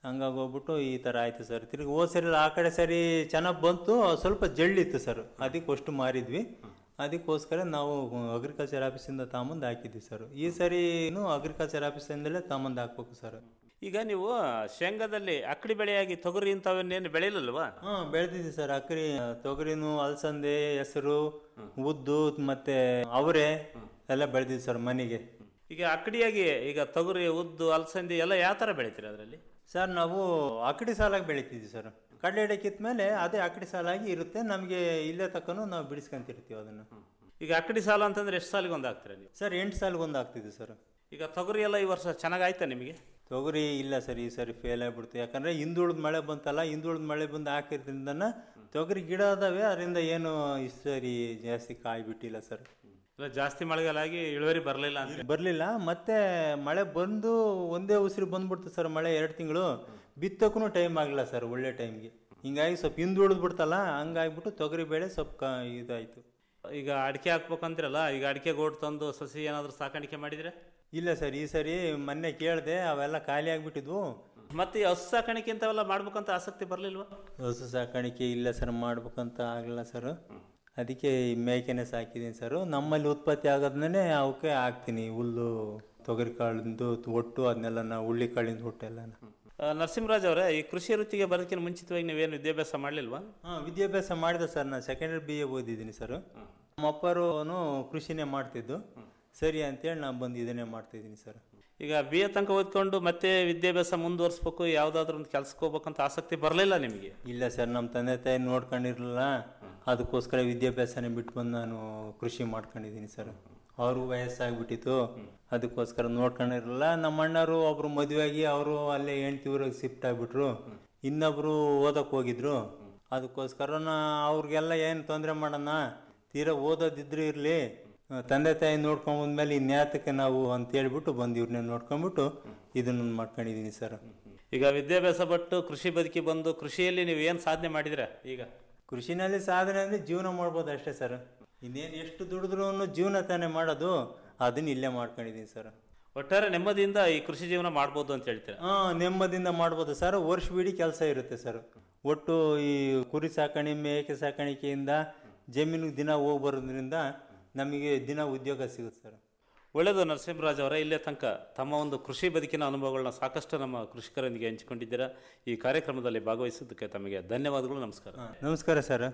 ಹಂಗಾಗಿ ಹೋಗ್ಬಿಟ್ಟು ಈ ಥರ ಆಯಿತು ಸರ್ ತಿರ್ಗಿ ಹೋದ ಸರಿ ಆ ಕಡೆ ಸರಿ ಚೆನ್ನಾಗಿ ಬಂತು ಸ್ವಲ್ಪ ಜಳ್ಳಿತ್ತು ಸರ್ ಅದಕ್ಕೆ ಅಷ್ಟು ಮಾರಿದ್ವಿ ಅದಕ್ಕೋಸ್ಕರ ನಾವು ಅಗ್ರಿಕಲ್ಚರ್ ಆಫೀಸಿಂದ ತಗೊಂಬಂದು ಹಾಕಿದ್ವಿ ಸರ್ ಈ ಸರಿನೂ ಅಗ್ರಿಕಲ್ಚರ್ ಆಫೀಸಿಂದಲೇ ತಗೊಂಬಂದು ಹಾಕ್ಬೇಕು ಸರ್
ಈಗ ನೀವು ಶೇಂಗಾದಲ್ಲಿ ಅಕ್ಕಡಿ ಬೆಳೆಯಾಗಿ ತೊಗರಿ ಇಂಥವನ್ನೇನು ಬೆಳೆಯಲಿಲ್ವಾ
ಹಾಂ ಬೆಳೆದಿದ್ವಿ ಸರ್ ಅಕ್ರಿ ತೊಗರಿನು ಅಲಸಂದೆ ಹೆಸರು ಉದ್ದು ಮತ್ತೆ ಅವರೆ ಎಲ್ಲ ಬೆಳೆದಿದ್ವಿ ಸರ್ ಮನೆಗೆ
ಈಗ ಅಕ್ಕಡಿಯಾಗಿ ಈಗ ತೊಗರಿ ಉದ್ದು ಅಲಸಂದಿ ಎಲ್ಲ ಯಾವ ಥರ ಬೆಳಿತೀರಿ ಅದರಲ್ಲಿ
ಸರ್ ನಾವು ಅಕಡಿ ಸಾಲಾಗಿ ಬೆಳಿತಿದ್ವಿ ಸರ್ ಕಡಲೆ ಎಡೆ ಕಿತ್ಮೇಲೆ ಅದೇ ಅಕಡಿ ಸಾಲಾಗಿ ಇರುತ್ತೆ ನಮಗೆ ಇಲ್ಲೇ ತಕ್ಕನು ನಾವು ಬಿಡಿಸ್ಕೊಂತಿರ್ತೀವಿ ಅದನ್ನು
ಈಗ ಅಕ್ಕಡಿ ಸಾಲ ಅಂತಂದ್ರೆ ಎಷ್ಟು ಸಾಲಿಗೆ ಒಂದು ಹಾಕ್ತೀರಾ ನೀವು
ಸರ್ ಎಂಟು ಸಾಲಿಗೆ ಒಂದು ಆಗ್ತಿದ್ವಿ ಸರ್
ಈಗ ತೊಗರಿ ಎಲ್ಲ ಈ ವರ್ಷ ಚೆನ್ನಾಗಾಯ್ತಾ ನಿಮಗೆ
ತೊಗರಿ ಇಲ್ಲ ಸರ್ ಈ ಸರಿ ಫೇಲ್ ಆಗ್ಬಿಡ್ತು ಯಾಕಂದ್ರೆ ಹಿಂದುಳಿದ ಮಳೆ ಬಂತಲ್ಲ ಹಿಂದುಳಿದ ಮಳೆ ಬಂದು ಹಾಕಿದ್ರಿಂದ ತೊಗರಿ ಗಿಡ ಅದಾವೆ ಅದರಿಂದ ಏನು ಈ ಸರಿ ಜಾಸ್ತಿ ಕಾಯಿ ಬಿಟ್ಟಿಲ್ಲ ಸರ್
ಇಲ್ಲ ಜಾಸ್ತಿ ಮಳೆಗಾಲ ಆಗಿ ಇಳುವರಿ ಬರಲಿಲ್ಲ ಅಂತ
ಬರಲಿಲ್ಲ ಮತ್ತೆ ಮಳೆ ಬಂದು ಒಂದೇ ಉಸಿರು ಬಂದ್ಬಿಡ್ತು ಸರ್ ಮಳೆ ಎರಡು ತಿಂಗಳು ಬಿತ್ತಕ್ಕೂ ಟೈಮ್ ಆಗಲಿಲ್ಲ ಸರ್ ಒಳ್ಳೆ ಟೈಮ್ಗೆ ಹಿಂಗಾಗಿ ಸ್ವಲ್ಪ ಹಿಂದುಳಿದ್ ಬಿಡ್ತಲ್ಲ ಹಂಗಾಗ್ಬಿಟ್ಟು ತೊಗರಿ ಬೇಳೆ ಸ್ವಲ್ಪ ಕ ಇದಾಯಿತು
ಈಗ ಅಡಿಕೆ ಹಾಕ್ಬೇಕಂತಿರಲ್ಲ ಈಗ ಅಡಿಕೆ ಗೋಟ್ ತಂದು ಸಸಿ ಏನಾದರೂ ಸಾಕಾಣಿಕೆ ಮಾಡಿದ್ರೆ
ಇಲ್ಲ ಸರ್ ಈ ಸರಿ ಮೊನ್ನೆ ಕೇಳಿದೆ ಅವೆಲ್ಲ ಖಾಲಿ ಆಗಿಬಿಟ್ಟಿದ್ವು
ಮತ್ತೆ ಈ ಹಸು ಸಾಕಾಣಿಕೆ ಇಂಥವೆಲ್ಲ ಮಾಡ್ಬೇಕಂತ ಆಸಕ್ತಿ ಬರಲಿಲ್ವಾ
ಹಸು ಸಾಕಾಣಿಕೆ ಇಲ್ಲ ಸರ್ ಮಾಡ್ಬೇಕಂತ ಆಗಲಿಲ್ಲ ಸರ್ ಅದಕ್ಕೆ ಈ ಮೇಕೆನೆ ಸಾಕಿದ್ದೀನಿ ಸರ್ ನಮ್ಮಲ್ಲಿ ಉತ್ಪತ್ತಿ ಆಗೋದನ್ನೇ ಅವಕ್ಕೆ ಹಾಕ್ತೀನಿ ಹುಲ್ಲು ತೊಗರಿ ಕಾಳಿಂದು ಒಟ್ಟು ಅದನ್ನೆಲ್ಲ ನಾವು ಹುಳ್ಳಿ ಕಾಳಿಂದ ಹೊಟ್ಟೆಲ್ಲ
ಆ, ನರಸಿಂಹರಾಜ್ ಅವರೇ ಈ ಕೃಷಿ ವೃತ್ತಿಗೆ ಬರೋದಕ್ಕಿಂತ ಮುಂಚಿತವಾಗಿ ನೀವೇನು ವಿದ್ಯಾಭ್ಯಾಸ ಮಾಡಲಿಲ್ವಾ
ಹಾಂ ವಿದ್ಯಾಭ್ಯಾಸ ಮಾಡಿದೆ ಸರ್ ನಾನು ಸೆಕೆಂಡರಿ ಬಿ ಎ ಓದಿದ್ದೀನಿ ಸರ್ ನಮ್ಮ ಅಪ್ಪರು ಕೃಷಿನೇ ಮಾಡ್ತಿದ್ದು ಸರಿ ಅಂತೇಳಿ ನಾನು ಬಂದು ಇದನ್ನೇ ಮಾಡ್ತಿದ್ದೀನಿ ಸರ್
ಈಗ ಬಿ ಎ ತನಕ ಓದ್ಕೊಂಡು ಮತ್ತೆ ವಿದ್ಯಾಭ್ಯಾಸ ಮುಂದುವರಿಸ್ಬೇಕು ಯಾವುದಾದ್ರೂ ಒಂದು ಕೆಲ್ಸಕ್ಕೆ ಹೋಗ್ಬೇಕಂತ ಆಸಕ್ತಿ ಬರಲಿಲ್ಲ ನಿಮಗೆ
ಇಲ್ಲ ಸರ್ ನಮ್ಮ ತಂದೆ ತಾಯಿ ನೋಡ್ಕೊಂಡಿರಲಿಲ್ಲ ಅದಕ್ಕೋಸ್ಕರ ವಿದ್ಯಾಭ್ಯಾಸನೇ ಬಿಟ್ಟು ಬಂದು ನಾನು ಕೃಷಿ ಮಾಡ್ಕೊಂಡಿದ್ದೀನಿ ಸರ್ ಅವ್ರಿಗೂ ವಯಸ್ಸಾಗ್ಬಿಟ್ಟಿತ್ತು ಅದಕ್ಕೋಸ್ಕರ ನೋಡ್ಕೊಂಡಿರಲಿಲ್ಲ ನಮ್ಮ ಅಣ್ಣರು ಒಬ್ರು ಮದುವೆಯಾಗಿ ಅವರು ಅಲ್ಲೇ ಹೆಂಡ್ತಿ ಊರಿಗೆ ಶಿಫ್ಟ್ ಆಗಿಬಿಟ್ರು ಇನ್ನೊಬ್ರು ಓದಕ್ಕೆ ಹೋಗಿದ್ರು ಅದಕ್ಕೋಸ್ಕರ ನಾ ಅವ್ರಿಗೆಲ್ಲ ಏನು ತೊಂದರೆ ಮಾಡೋಣ ತೀರಾ ಓದೋದಿದ್ರು ಇರಲಿ ತಂದೆ ತಾಯಿ ನೋಡ್ಕೊಂಡ್ ಬಂದ್ಮೇಲೆ ಇನ್ಯಾತಕ್ಕೆ ನಾವು ಅಂತ ಹೇಳ್ಬಿಟ್ಟು ಬಂದು ಇವ್ರನ್ನ ನೋಡ್ಕೊಂಡ್ಬಿಟ್ಟು ಇದನ್ನ ಮಾಡ್ಕೊಂಡಿದ್ದೀನಿ ಸರ್
ಈಗ ವಿದ್ಯಾಭ್ಯಾಸ ಪಟ್ಟು ಕೃಷಿ ಬದುಕಿ ಬಂದು ಕೃಷಿಯಲ್ಲಿ ನೀವು ಏನು ಸಾಧನೆ ಮಾಡಿದ್ರೆ ಈಗ
ಕೃಷಿನಲ್ಲಿ ಸಾಧನೆ ಅಂದರೆ ಜೀವನ ಮಾಡ್ಬೋದು ಅಷ್ಟೇ ಸರ್ ಇನ್ನೇನು ಎಷ್ಟು ದುಡಿದ್ರು ಜೀವನ ತಾನೇ ಮಾಡೋದು ಅದನ್ನ ಇಲ್ಲೇ ಮಾಡ್ಕೊಂಡಿದ್ದೀನಿ ಸರ್
ಒಟ್ಟಾರೆ ನೆಮ್ಮದಿಯಿಂದ ಈ ಕೃಷಿ ಜೀವನ ಮಾಡ್ಬೋದು ಅಂತ ಹೇಳ್ತೀರಾ
ಹಾಂ ನೆಮ್ಮದಿಯಿಂದ ಮಾಡ್ಬೋದು ಸರ್ ವರ್ಷವಿಡೀ ಕೆಲಸ ಇರುತ್ತೆ ಸರ್ ಒಟ್ಟು ಈ ಕುರಿ ಸಾಕಣೆ ಮೇಕೆ ಸಾಕಾಣಿಕೆಯಿಂದ ಜಮೀನಿಗೆ ದಿನ ಹೋಗಿ ಬರೋದ್ರಿಂದ ನಮಗೆ ದಿನ ಉದ್ಯೋಗ ಸಿಗುತ್ತೆ ಸರ್
ಒಳ್ಳೆಯದು ನರಸಿಂಹರಾಜ್ ಅವರೇ ಇಲ್ಲೇ ತನಕ ತಮ್ಮ ಒಂದು ಕೃಷಿ ಬದುಕಿನ ಅನುಭವಗಳನ್ನ ಸಾಕಷ್ಟು ನಮ್ಮ ಕೃಷಿಕರೊಂದಿಗೆ ಹಂಚಿಕೊಂಡಿದ್ದೀರಾ ಈ ಕಾರ್ಯಕ್ರಮದಲ್ಲಿ ಭಾಗವಹಿಸಿದ್ದಕ್ಕೆ ತಮಗೆ ಧನ್ಯವಾದಗಳು ನಮಸ್ಕಾರ
ನಮಸ್ಕಾರ ಸರ್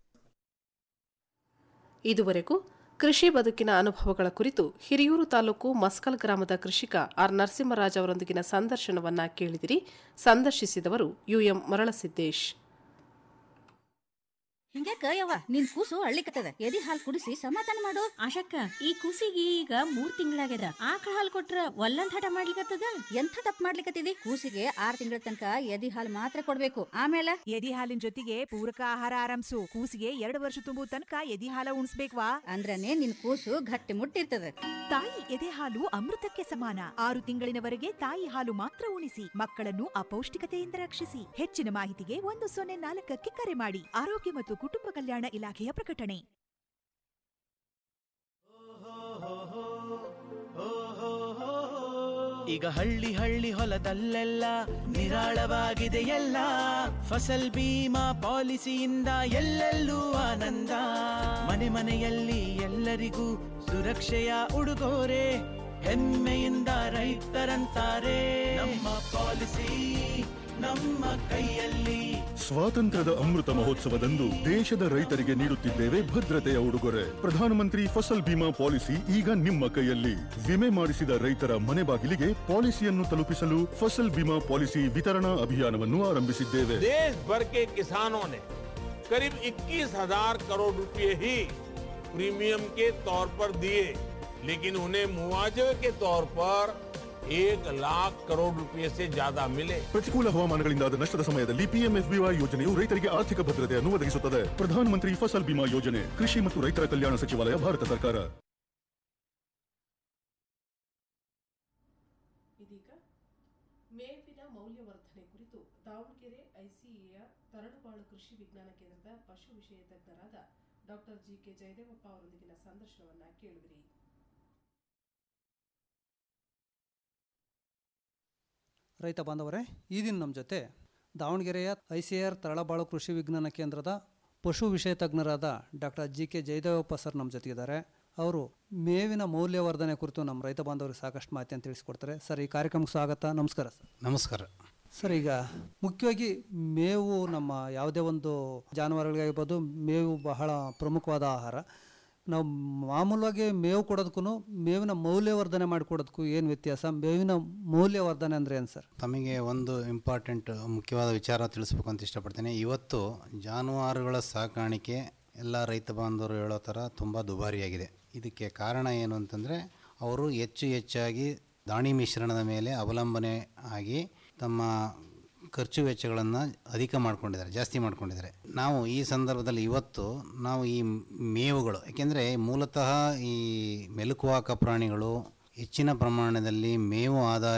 ಇದುವರೆಗೂ ಕೃಷಿ ಬದುಕಿನ ಅನುಭವಗಳ ಕುರಿತು ಹಿರಿಯೂರು ತಾಲೂಕು ಮಸ್ಕಲ್ ಗ್ರಾಮದ ಕೃಷಿಕ ಆರ್ ನರಸಿಂಹರಾಜ್ ಅವರೊಂದಿಗಿನ ಸಂದರ್ಶನವನ್ನ ಕೇಳಿದಿರಿ ಸಂದರ್ಶಿಸಿದವರು ಯುಎಂ ಮರಳಸಿದ್ದೇಶ್
ಹಿಂಗ್ಯಾಕ ಯವ್ವ ನಿನ್ ಕೂಸು ಅಳ್ಳಿಕತ್ತದ ಎದಿ ಹಾಲ್ ಕುಡಿಸಿ ಸಮಾಧಾನ ಮಾಡು ಆಶಕ್ಕ ಈ ಕೂಸಿಗೆ ಈಗ ಮೂರ್ ತಿಂಗಳಾಗ್ಯದ ಆಕಳ ಹಾಲ್ ಕೊಟ್ರ ಒಲ್ಲಂದ್ ಹಠ ಮಾಡ್ಲಿಕತ್ತದ ಎಂಥ ತಪ್ಪ ಮಾಡ್ಲಿಕತ್ತಿದಿ ಕೂಸಿಗೆ ಆರ್ ತಿಂಗಳ ತನಕ ಎದಿ ಹಾಲ್ ಮಾತ್ರ ಕೊಡ್ಬೇಕು ಆಮೇಲೆ
ಎದಿ ಹಾಲಿನ ಜೊತೆಗೆ ಪೂರಕ ಆಹಾರ ಆರಂಭಿಸು ಕೂಸಿಗೆ ಎರಡು ವರ್ಷ ತುಂಬುವ ತನಕ ಎದಿ ಹಾಲ ಉಣಿಸ್ಬೇಕ್ವಾ
ಅಂದ್ರನೇ ನಿನ್ ಕೂಸು ಗಟ್ಟಿ ಮುಟ್ಟಿರ್ತದ
ತಾಯಿ ಎದೆ ಹಾಲು ಅಮೃತಕ್ಕೆ ಸಮಾನ ಆರು ತಿಂಗಳಿನವರೆಗೆ ತಾಯಿ ಹಾಲು ಮಾತ್ರ ಉಣಿಸಿ ಮಕ್ಕಳನ್ನು ಅಪೌಷ್ಟಿಕತೆಯಿಂದ ರಕ್ಷಿಸಿ ಹೆಚ್ಚಿನ ಮಾಹಿತಿಗೆ ಒಂದು ಸೊನ್ನೆ ನಾಲ್ಕಕ್ಕೆ ಕರೆ ಮಾಡಿ ಆರೋಗ್ಯ ಮತ್ತು ಕುಟುಂಬ ಕಲ್ಯಾಣ ಇಲಾಖೆಯ ಪ್ರಕಟಣೆ
ಈಗ ಹಳ್ಳಿ ಹಳ್ಳಿ ಹೊಲದಲ್ಲೆಲ್ಲ ನಿರಾಳವಾಗಿದೆ ಎಲ್ಲ ಫಸಲ್ ಬೀಮಾ ಪಾಲಿಸಿಯಿಂದ ಎಲ್ಲೆಲ್ಲೂ ಆನಂದ ಮನೆ ಮನೆಯಲ್ಲಿ ಎಲ್ಲರಿಗೂ ಸುರಕ್ಷೆಯ ಉಡುಗೊರೆ ಹೆಮ್ಮೆಯಿಂದ ರೈತರಂತಾರೆ ನಮ್ಮ ಪಾಲಿಸಿ ನಮ್ಮ ಕೈಯಲ್ಲಿ
ಸ್ವಾತಂತ್ರ್ಯದ ಅಮೃತ ಮಹೋತ್ಸವದಂದು ದೇಶದ ರೈತರಿಗೆ ನೀಡುತ್ತಿದ್ದೇವೆ ಭದ್ರತೆಯ ಉಡುಗೊರೆ ಪ್ರಧಾನಮಂತ್ರಿ ಫಸಲ್ ಬಿಮಾ ಪಾಲಿಸಿ ಈಗ ನಿಮ್ಮ ಕೈಯಲ್ಲಿ ವಿಮೆ ಮಾಡಿಸಿದ ರೈತರ ಮನೆ ಬಾಗಿಲಿಗೆ ಪಾಲಿಸಿಯನ್ನು ತಲುಪಿಸಲು ಫಸಲ್ ಬಿಮಾ ಪಾಲಿಸಿ ವಿತರಣಾ ಅಭಿಯಾನವನ್ನು ಆರಂಭಿಸಿದ್ದೇವೆ
देश भर के किसानों ने करीब 21,000 करोड़ रुपए ही प्रीमियम के तौर पर दिए लेकिन उन्हें मुआवजे के तौर पर एक लाख करोड़ रुपए से ज्यादा मिले
ಪ್ರತಿಕೂಲ ಹವಾಮಾನಗಳಿಂದಾದ ನಷ್ಟದ ಸಮಯದಲ್ಲಿ ಪಿಎಂಎಫ್ಬಿವೈ ಯೋಜನೆಯು ರೈತರಿಗೆ ಆರ್ಥಿಕ ಭದ್ರತೆಯನ್ನು ಒದಗಿಸುತ್ತದೆ ಪ್ರಧಾನಮಂತ್ರಿ ಫಸಲ್ ಬಿಮಾ ಯೋಜನೆ ಕೃಷಿ ಮತ್ತು ರೈತರ ಕಲ್ಯಾಣ ಸಚಿವಾಲಯ ಭಾರತ ಸರ್ಕಾರ
ಇದೀಗ ಮೇವಿನ ಮೌಲ್ಯವರ್ಧನೆ ಕುರಿತು ದಾವಣಗೆರೆ ಐಸಿಎಯ ತರಳುಬಾಳು ಕೃಷಿ ವಿಜ್ಞಾನ ಕೇಂದ್ರದ ಪಶು ವಿಷಯ ತಜ್ಞರಾದ ಡಾಕ್ಟರ್ ಜಿ ಕೆ ಜಯದೇವಪ್ಪ ಅವರೊಂದಿಗಿನ ಸಂದರ್ಶನವನ್ನ ಕೇಳುವಿರಿ
ರೈತ ಬಾಂಧವರೇ ಈ ದಿನ ನಮ್ಮ ಜೊತೆ ದಾವಣಗೆರೆಯ ಐ ಸಿ ಆರ್ ತರಳಬಾಳು ಕೃಷಿ ವಿಜ್ಞಾನ ಕೇಂದ್ರದ ಪಶು ವಿಷಯ ತಜ್ಞರಾದ doctor G K Jayadevappa sir ನಮ್ಮ ಜೊತೆಗಿದ್ದಾರೆ ಅವರು ಮೇವಿನ ಮೌಲ್ಯವರ್ಧನೆ ಕುರಿತು ನಮ್ಮ ರೈತ ಬಾಂಧವರಿಗೆ ಸಾಕಷ್ಟು ಮಾಹಿತಿಯನ್ನು ತಿಳಿಸ್ಕೊಡ್ತಾರೆ ಸರ್ ಈ ಕಾರ್ಯಕ್ರಮಕ್ಕೆ ಸ್ವಾಗತ ನಮಸ್ಕಾರ ಸರ್
ನಮಸ್ಕಾರ
ಸರ್ ಈಗ ಮುಖ್ಯವಾಗಿ ಮೇವು ನಮ್ಮ ಯಾವುದೇ ಒಂದು ಜಾನುವಾರುಗಳಿಗಾಗಿರ್ಬೋದು ಮೇವು ಬಹಳ ಪ್ರಮುಖವಾದ ಆಹಾರ ನಾವು ಮಾಮೂಲಾಗಿ ಮೇವು ಕೊಡೋದಕ್ಕೂ ಮೇವಿನ ಮೌಲ್ಯವರ್ಧನೆ ಮಾಡಿಕೊಡೋದಕ್ಕೂ ಏನು ವ್ಯತ್ಯಾಸ ಮೇವಿನ ಮೌಲ್ಯವರ್ಧನೆ ಅಂದರೆ ಏನು ಸರ್
ತಮಗೆ ಒಂದು ಇಂಪಾರ್ಟೆಂಟ್ ಮುಖ್ಯವಾದ ವಿಚಾರ ತಿಳಿಸ್ಬೇಕು ಅಂತ ಇಷ್ಟಪಡ್ತೇನೆ ಇವತ್ತು ಜಾನುವಾರುಗಳ ಸಾಕಾಣಿಕೆ ಎಲ್ಲ ರೈತ ಬಾಂಧವರು ಹೇಳೋ ಥರ ತುಂಬ ದುಬಾರಿಯಾಗಿದೆ ಇದಕ್ಕೆ ಕಾರಣ ಏನು ಅಂತಂದರೆ ಅವರು ಹೆಚ್ಚು ಹೆಚ್ಚಾಗಿ ದಾಣಿ ಮಿಶ್ರಣದ ಮೇಲೆ ಅವಲಂಬನೆ ಆಗಿ ತಮ್ಮ ಖರ್ಚು ವೆಚ್ಚಗಳನ್ನು ಅಧಿಕ ಮಾಡ್ಕೊಂಡಿದ್ದಾರೆ ಜಾಸ್ತಿ ಮಾಡ್ಕೊಂಡಿದ್ದಾರೆ ನಾವು ಈ ಸಂದರ್ಭದಲ್ಲಿ ಇವತ್ತು ನಾವು ಈ ಮೇವುಗಳು ಯಾಕೆಂದರೆ ಮೂಲತಃ ಈ ಮೆಲುಕುವಾಕ ಪ್ರಾಣಿಗಳು ಹೆಚ್ಚಿನ ಪ್ರಮಾಣದಲ್ಲಿ ಮೇವು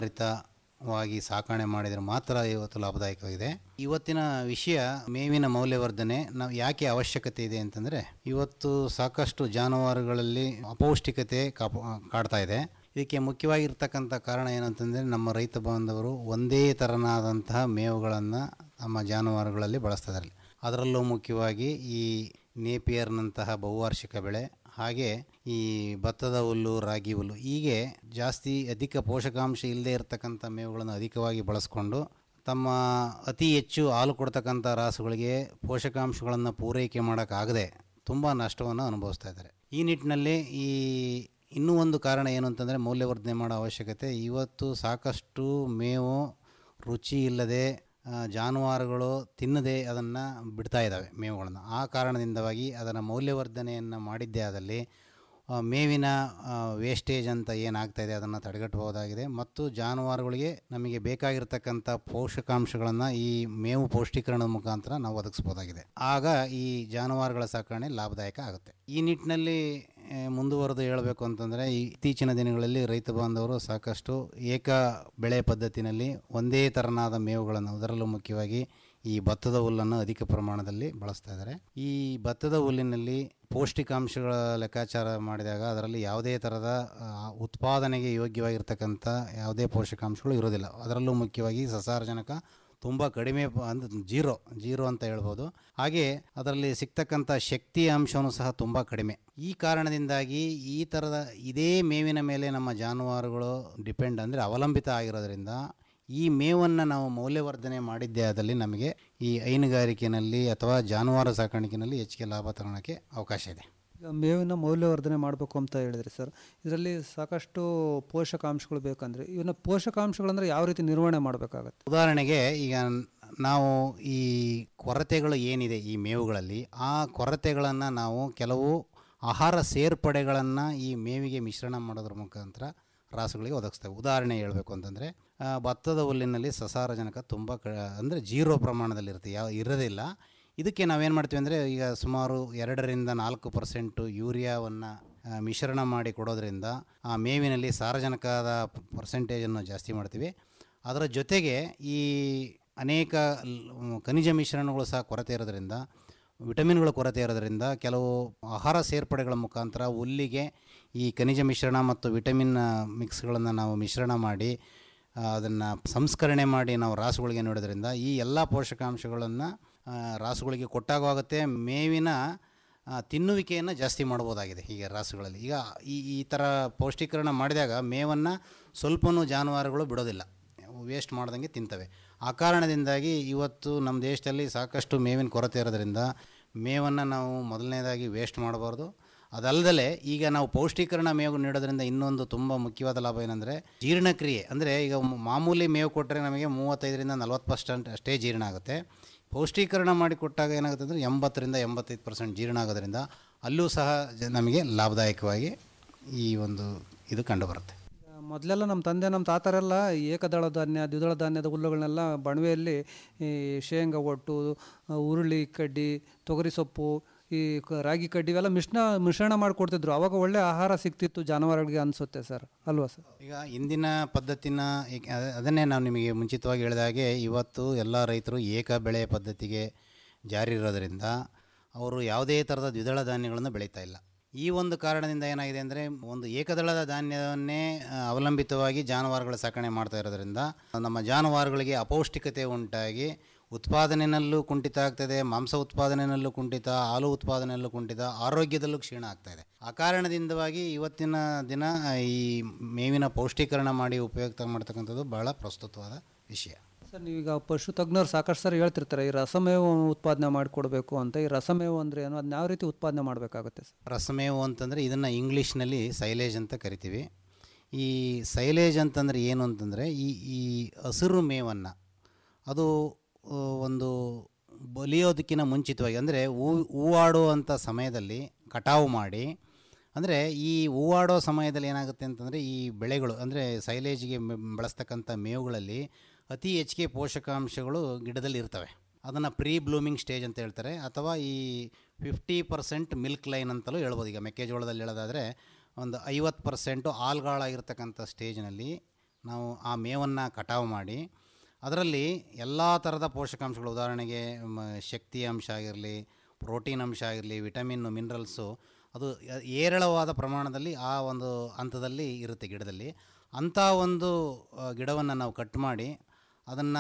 ಆಧಾರಿತವಾಗಿ ಸಾಕಣೆ ಮಾಡಿದರೆ ಮಾತ್ರ ಇವತ್ತು ಲಾಭದಾಯಕವಾಗಿದೆ ಇವತ್ತಿನ ವಿಷಯ ಮೇವಿನ ಮೌಲ್ಯವರ್ಧನೆ ನಾವು ಯಾಕೆ ಅವಶ್ಯಕತೆ ಇದೆ ಅಂತಂದರೆ ಇವತ್ತು ಸಾಕಷ್ಟು ಜಾನುವಾರುಗಳಲ್ಲಿ ಅಪೌಷ್ಟಿಕತೆ ಕಾಪ ಕಾಡ್ತಾ ಇದೆ ಇದಕ್ಕೆ ಮುಖ್ಯವಾಗಿರ್ತಕ್ಕಂಥ ಕಾರಣ ಏನಂತಂದರೆ ನಮ್ಮ ರೈತ ಬಾಂಧವರು ಒಂದೇ ಥರನಾದಂತಹ ಮೇವುಗಳನ್ನು ನಮ್ಮ ಜಾನುವಾರುಗಳಲ್ಲಿ ಬಳಸ್ತಾ ಇದ್ದಾರೆ ಅದರಲ್ಲೂ ಮುಖ್ಯವಾಗಿ ಈ ನೇಪಿಯರ್ನಂತಹ ಬಹುವಾರ್ಷಿಕ ಬೆಳೆ ಹಾಗೆ ಈ ಭತ್ತದ ಹುಲ್ಲು ರಾಗಿ ಹುಲ್ಲು ಹೀಗೆ ಜಾಸ್ತಿ ಅಧಿಕ ಪೋಷಕಾಂಶ ಇಲ್ಲದೆ ಇರತಕ್ಕಂಥ ಮೇವುಗಳನ್ನು ಅಧಿಕವಾಗಿ ಬಳಸ್ಕೊಂಡು ತಮ್ಮ ಅತಿ ಹೆಚ್ಚು ಹಾಲು ಕೊಡ್ತಕ್ಕಂಥ ರಾಸುಗಳಿಗೆ ಪೋಷಕಾಂಶಗಳನ್ನು ಪೂರೈಕೆ ಮಾಡೋಕ್ಕಾಗದೆ ತುಂಬ ನಷ್ಟವನ್ನು ಅನುಭವಿಸ್ತಾ ಇದ್ದಾರೆ ಈ ನಿಟ್ಟಿನಲ್ಲಿ ಈ ಇನ್ನೂ ಒಂದು ಕಾರಣ ಏನು ಅಂತಂದರೆ ಮೌಲ್ಯವರ್ಧನೆ ಮಾಡೋ ಅವಶ್ಯಕತೆ ಇವತ್ತು ಸಾಕಷ್ಟು ಮೇವು ರುಚಿ ಇಲ್ಲದೆ ಆ, ಜಾನುವಾರುಗಳು ತಿನ್ನದೆ ಅದನ್ನು ಬಿಡ್ತಾ ಇದ್ದಾವೆ ಮೇವುಗಳನ್ನು ಆ ಕಾರಣದಿಂದವಾಗಿ ಅದರ ಮೌಲ್ಯವರ್ಧನೆಯನ್ನು ಮಾಡಿದ್ದೇ ಆದಲ್ಲಿ ಆ, ಮೇವಿನ ವೇಸ್ಟೇಜ್ ಅಂತ ಏನಾಗ್ತಾಯಿದೆ ಅದನ್ನು ತಡೆಗಟ್ಟಬಹುದಾಗಿದೆ ಮತ್ತು ಜಾನುವಾರುಗಳಿಗೆ ನಮಗೆ ಬೇಕಾಗಿರ್ತಕ್ಕಂಥ ಪೋಷಕಾಂಶಗಳನ್ನು ಈ ಮೇವು ಪೌಷ್ಟೀಕರಣದ ಮುಖಾಂತರ ನಾವು ಒದಗಿಸ್ಬೋದಾಗಿದೆ ಆಗ ಈ ಜಾನುವಾರುಗಳ ಸಾಕಣೆ ಲಾಭದಾಯಕ ಆಗುತ್ತೆ ಈ ನಿಟ್ಟಿನಲ್ಲಿ ಆ, ಮುಂದುವರೆದು ಹೇಳಬೇಕು ಅಂತಂದರೆ ಇತ್ತೀಚಿನ ದಿನಗಳಲ್ಲಿ ರೈತ ಬಾಂಧವರು ಸಾಕಷ್ಟು ಏಕ ಬೆಳೆ ಪದ್ಧತಿನಲ್ಲಿ ಒಂದೇ ಥರನಾದ ಮೇವುಗಳನ್ನು ಅದರಲ್ಲೂ ಮುಖ್ಯವಾಗಿ ಈ ಭತ್ತದ ಹುಲ್ಲನ್ನು ಅಧಿಕ ಪ್ರಮಾಣದಲ್ಲಿ ಬಳಸ್ತಾ ಇದ್ದಾರೆ ಈ ಭತ್ತದ ಹುಲ್ಲಿನಲ್ಲಿ ಪೌಷ್ಟಿಕಾಂಶಗಳ ಲೆಕ್ಕಾಚಾರ ಮಾಡಿದಾಗ ಅದರಲ್ಲಿ ಯಾವುದೇ ಥರದ ಆ, ಉತ್ಪಾದನೆಗೆ ಯೋಗ್ಯವಾಗಿರ್ತಕ್ಕಂಥ ಯಾವುದೇ ಪೋಷಕಾಂಶಗಳು ಇರೋದಿಲ್ಲ ಅದರಲ್ಲೂ ಮುಖ್ಯವಾಗಿ ಸಸಾರಜನಕ ತುಂಬ ಕಡಿಮೆ ಪ- ಅಂದ್ರೆ ಜೀರೋ ಜೀರೋ ಅಂತ ಹೇಳ್ಬೋದು ಹಾಗೆ ಅದರಲ್ಲಿ ಸಿಗ್ತಕ್ಕಂಥ ಶಕ್ತಿಯ ಅಂಶವೂ ಸಹ ತುಂಬ ಕಡಿಮೆ ಈ ಕಾರಣದಿಂದಾಗಿ ಈ ಥರದ ಇದೇ ಮೇವಿನ ಮೇಲೆ ನಮ್ಮ ಜಾನುವಾರುಗಳು ಡಿಪೆಂಡ್ ಅಂದರೆ ಅವಲಂಬಿತ ಆಗಿರೋದ್ರಿಂದ ಈ ಮೇವನ್ನು ನಾವು ಮೌಲ್ಯವರ್ಧನೆ ಮಾಡಿದ್ದೇ ಆದಲ್ಲಿ ನಮಗೆ ಈ ಹೈನುಗಾರಿಕೆಯಲ್ಲಿ ಅಥವಾ ಜಾನುವಾರು ಸಾಕಾಣಿಕೆಯಲ್ಲಿ ಹೆಚ್ಚಿಗೆ ಲಾಭ ತಗೊಳ್ಳೋಕ್ಕೆ ಅವಕಾಶ ಇದೆ
ಈಗ ಮೇವಿನ ಮೌಲ್ಯವರ್ಧನೆ ಮಾಡಬೇಕು ಅಂತ ಹೇಳಿದ್ರಿ ಸರ್ ಇದರಲ್ಲಿ ಸಾಕಷ್ಟು ಪೋಷಕಾಂಶಗಳು ಬೇಕಂದ್ರೆ ಇವನ್ನ ಪೋಷಕಾಂಶಗಳಂದ್ರೆ ಯಾವ ರೀತಿ ನಿರ್ವಹಣೆ ಮಾಡಬೇಕಾಗತ್ತೆ
ಉದಾಹರಣೆಗೆ ಈಗ ನಾವು ಈ ಕೊರತೆಗಳು ಏನಿದೆ ಈ ಮೇವುಗಳಲ್ಲಿ ಆ ಕೊರತೆಗಳನ್ನು ನಾವು ಕೆಲವು ಆಹಾರ ಸೇರ್ಪಡೆಗಳನ್ನು ಈ ಮೇವಿಗೆ ಮಿಶ್ರಣ ಮಾಡೋದ್ರ ಮುಖಾಂತರ ರಾಸುಗಳಿಗೆ ಒದಗಿಸ್ತೇವೆ ಉದಾಹರಣೆ ಹೇಳಬೇಕು ಅಂತಂದರೆ ಆ, ಭತ್ತದ ಹುಲ್ಲಿನಲ್ಲಿ ಸಸಾರಜನಕ ತುಂಬ ಕ ಅಂದರೆ ಜೀರೋ ಪ್ರಮಾಣದಲ್ಲಿರುತ್ತೆ ಯಾವ ಇರೋದಿಲ್ಲ ಇದಕ್ಕೆ ನಾವೇನು ಮಾಡ್ತೀವಿ ಅಂದರೆ ಈಗ ಸುಮಾರು ಎರಡರಿಂದ ನಾಲ್ಕು ಪರ್ಸೆಂಟು ಯೂರಿಯಾವನ್ನು ಮಿಶ್ರಣ ಮಾಡಿ ಕೊಡೋದ್ರಿಂದ ಆ ಮೇವಿನಲ್ಲಿ ಸಾರಜನಕದ ಪರ್ಸೆಂಟೇಜನ್ನು ಜಾಸ್ತಿ ಮಾಡ್ತೀವಿ ಅದರ ಜೊತೆಗೆ ಈ ಅನೇಕ ಲ್- ಖನಿಜ ಮಿಶ್ರಣಗಳು ಸಹ ಕೊರತೆ ಇರೋದ್ರಿಂದ ವಿಟಮಿನ್ಗಳ ಕೊರತೆ ಇರೋದ್ರಿಂದ ಕೆಲವು ಆಹಾರ ಸೇರ್ಪಡೆಗಳ ಮುಖಾಂತರ ಹುಲ್ಲಿಗೆ ಈ ಖನಿಜ ಮಿಶ್ರಣ ಮತ್ತು ವಿಟಮಿನ್ ಮಿಕ್ಸ್ಗಳನ್ನು ನಾವು ಮಿಶ್ರಣ ಮಾಡಿ ಅದನ್ನು ಸಂಸ್ಕರಣೆ ಮಾಡಿ ನಾವು ರಾಸುಗಳಿಗೆ ನೀಡೋದ್ರಿಂದ ಈ ಎಲ್ಲ ಪೋಷಕಾಂಶಗಳನ್ನು ರಾಸುಗಳಿಗೆ ಕೊಟ್ಟಾಗುತ್ತೆ ಮೇವಿನ ಆ, ತಿನ್ನುವಿಕೆಯನ್ನು ಜಾಸ್ತಿ ಮಾಡ್ಬೋದಾಗಿದೆ ಹೀಗೆ ರಾಸುಗಳಲ್ಲಿ ಈಗ ಈ ಈ ಥರ ಪೌಷ್ಟೀಕರಣ ಮಾಡಿದಾಗ ಮೇವನ್ನು ಸ್ವಲ್ಪನೂ ಜಾನುವಾರುಗಳು ಬಿಡೋದಿಲ್ಲ ವೇಸ್ಟ್ ಮಾಡ್ದಂಗೆ ತಿಂತವೆ ಆ ಕಾರಣದಿಂದಾಗಿ ಇವತ್ತು ನಮ್ಮ ದೇಶದಲ್ಲಿ ಸಾಕಷ್ಟು ಮೇವಿನ ಕೊರತೆ ಇರೋದ್ರಿಂದ ಮೇವನ್ನು ನಾವು ಮೊದಲನೇದಾಗಿ ವೇಸ್ಟ್ ಮಾಡಬಾರ್ದು ಅದಲ್ಲದೆ ಈಗ ನಾವು ಪೌಷ್ಟೀಕರಣ ಮೇವು ನೀಡೋದ್ರಿಂದ ಇನ್ನೊಂದು ತುಂಬ ಮುಖ್ಯವಾದ ಲಾಭ ಏನಂದರೆ ಜೀರ್ಣಕ್ರಿಯೆ ಅಂದರೆ ಈಗ ಮ- ಮಾಮೂಲಿ ಮೇವು ಕೊಟ್ಟರೆ ನಮಗೆ ಮೂವತ್ತೈದರಿಂದ ನಲ್ವತ್ತು ಪರ್ಸೆಂಟ್ ಅಷ್ಟೇ ಜೀರ್ಣ ಆಗುತ್ತೆ ಪೌಷ್ಟೀಕರಣ ಮಾಡಿ ಕೊಟ್ಟಾಗ ಏನಾಗುತ್ತೆ ಅಂದರೆ ಎಂಬತ್ತರಿಂದ ಎಂಬತ್ತೈದು ಪರ್ಸೆಂಟ್ ಜೀರ್ಣ ಆಗೋದ್ರಿಂದ ಅಲ್ಲೂ ಸಹ ಜ- ನಮಗೆ ಲಾಭದಾಯಕವಾಗಿ ಈ ಒಂದು ಇದು ಕಂಡುಬರುತ್ತೆ
ಮೊದಲೆಲ್ಲ ನಮ್ಮ ತಂದೆ ನಮ್ಮ ತಾತರೆಲ್ಲ ಏಕದಳ ಧಾನ್ಯ ದ್ವಿದಳ ಧಾನ್ಯದ ಹುಲ್ಲುಗಳನ್ನೆಲ್ಲ ಬಣವೆಯಲ್ಲಿ ಈ ಶೇಂಗಾ ಒಟ್ಟು ಆ, ಹುರುಳಿ ಕಡ್ಡಿ ತೊಗರಿ ಸೊಪ್ಪು ಈ ಕ- ರಾಗಿ ಕಡ್ಡಿ ಇವೆಲ್ಲ ಮಿಶ್ರಣ ಮಿಶ್ರಣ ಮಾಡಿಕೊಡ್ತಿದ್ರು ಅವಾಗ ಒಳ್ಳೆ ಆಹಾರ ಸಿಗ್ತಿತ್ತು ಜಾನುವಾರುಗಳಿಗೆ ಅನಿಸುತ್ತೆ ಸರ್ ಅಲ್ವಾ ಸರ್
ಈಗ ಇಂದಿನ ಪದ್ಧತಿನ ಏಕೆ- ಅದ- ಅದನ್ನೇ ನಾವು ನಿಮಗೆ ಮುಂಚಿತವಾಗಿ ಹೇಳಿದ ಹಾಗೆ ಇವತ್ತು ಎಲ್ಲ ರೈತರು ಏಕ ಬೆಳೆ ಪದ್ಧತಿಗೆ ಜಾರಿ ಇರೋದರಿಂದ ಅವರು ಯಾವುದೇ ಥರದ ದ್ವಿದಳ ಧಾನ್ಯಗಳನ್ನು ಬೆಳೀತಾ ಇಲ್ಲ ಈ ಒಂದು ಕಾರಣದಿಂದ ಏನಾಗಿದೆ ಅಂದರೆ ಒಂದು ಏಕದಳದ ಧಾನ್ಯವನ್ನೇ ಆ, ಅವಲಂಬಿತವಾಗಿ ಜಾನುವಾರುಗಳ ಸಾಕಣೆ ಮಾಡ್ತಾ ಇರೋದ್ರಿಂದ ನಮ್ಮ ಜಾನುವಾರುಗಳಿಗೆ ಅಪೌಷ್ಟಿಕತೆ ಉಂಟಾಗಿ ಉತ್ಪಾದನೆಯಲ್ಲೂ ಕುಂಠಿತ ಆಗ್ತದೆ ಮಾಂಸ ಉತ್ಪಾದನೆಯಲ್ಲೂ ಕುಂಠಿತ ಹಾಲು ಉತ್ಪಾದನೆಯಲ್ಲೂ ಕುಂಠಿತ ಆರೋಗ್ಯದಲ್ಲೂ ಕ್ಷೀಣ ಆಗ್ತಾ ಇದೆ ಆ ಕಾರಣದಿಂದವಾಗಿ ಇವತ್ತಿನ ದಿನ ಈ ಮೇವಿನ ಪೌಷ್ಟೀಕರಣ ಮಾಡಿ ಉಪಯುಕ್ತ ಮಾಡ್ತಕ್ಕಂಥದ್ದು ಬಹಳ ಪ್ರಸ್ತುತವಾದ ವಿಷಯ
ಸರ್ ನೀವೀಗ ಪಶು ತಜ್ಞರು ಸಾಕಷ್ಟು ಸರಿ ಹೇಳ್ತಿರ್ತಾರೆ ಈ ರಸಮೇವು ಉತ್ಪಾದನೆ ಮಾಡಿಕೊಡ್ಬೇಕು ಅಂತ ಈ ರಸಮೇವು ಅಂದರೆ ಏನು ಅದನ್ನ ಯಾವ ರೀತಿ ಉತ್ಪಾದನೆ ಮಾಡಬೇಕಾಗುತ್ತೆ ಸರ್
ರಸಮೇವು ಅಂತಂದರೆ ಇದನ್ನು ಇಂಗ್ಲೀಷ್ನಲ್ಲಿ ಸೈಲೇಜ್ ಅಂತ ಕರಿತೀವಿ ಈ ಸೈಲೇಜ್ ಅಂತಂದರೆ ಏನು ಅಂತಂದರೆ ಈ ಈ ಹಸಿರು ಮೇವನ್ನು ಅದು ಆ, ಒಂದು ಬಲಿಯೋದಕ್ಕಿಂತ ಮುಂಚಿತವಾಗಿ ಅಂದರೆ ಹೂ ಹೂವಾಡುವಂಥ ಸಮಯದಲ್ಲಿ ಕಟಾವು ಮಾಡಿ ಅಂದರೆ ಈ ಹೂವಾಡೋ ಸಮಯದಲ್ಲಿ ಏನಾಗುತ್ತೆ ಅಂತಂದರೆ ಈ ಬೆಳೆಗಳು ಅಂದರೆ ಸೈಲೇಜ್ಗೆ ಮೆ- ಬಳಸ್ತಕ್ಕಂಥ ಮೇವುಗಳಲ್ಲಿ ಅತಿ ಹೆಚ್ಚಿಗೆ ಪೋಷಕಾಂಶಗಳು ಗಿಡದಲ್ಲಿ ಇರ್ತವೆ ಅದನ್ನು ಪ್ರೀ ಬ್ಲೂಮಿಂಗ್ ಸ್ಟೇಜ್ ಅಂತ ಹೇಳ್ತಾರೆ ಅಥವಾ ಈ ಫಿಫ್ಟಿ ಪರ್ಸೆಂಟ್ ಮಿಲ್ಕ್ ಲೈನ್ ಅಂತಲೂ ಹೇಳ್ಬೋದು ಈಗ ಮೆಕ್ಕೆಜೋಳದಲ್ಲಿ ಹೇಳೋದಾದರೆ ಒಂದು ಐವತ್ತು ಪರ್ಸೆಂಟು ಆಲ್ಗಾಳಾಗಿರ್ತಕ್ಕಂಥ ಸ್ಟೇಜ್ನಲ್ಲಿ ನಾವು ಆ ಮೇವನ್ನು ಕಟಾವು ಮಾಡಿ ಅದರಲ್ಲಿ ಎಲ್ಲ ಥರದ ಪೋಷಕಾಂಶಗಳು ಉದಾಹರಣೆಗೆ ಮ, ಶಕ್ತಿ ಅಂಶ ಆಗಿರಲಿ ಪ್ರೋಟೀನ್ ಅಂಶ ಆಗಿರಲಿ ವಿಟಮಿನ್ನು ಮಿನರಲ್ಸು ಅದು ಯ- ಏರಳವಾದ ಪ್ರಮಾಣದಲ್ಲಿ ಆ ಒಂದು ಹಂತದಲ್ಲಿ ಇರುತ್ತೆ ಗಿಡದಲ್ಲಿ ಅಂಥ ಒಂದು ಗಿಡವನ್ನು ನಾವು ಕಟ್ ಮಾಡಿ ಅದನ್ನು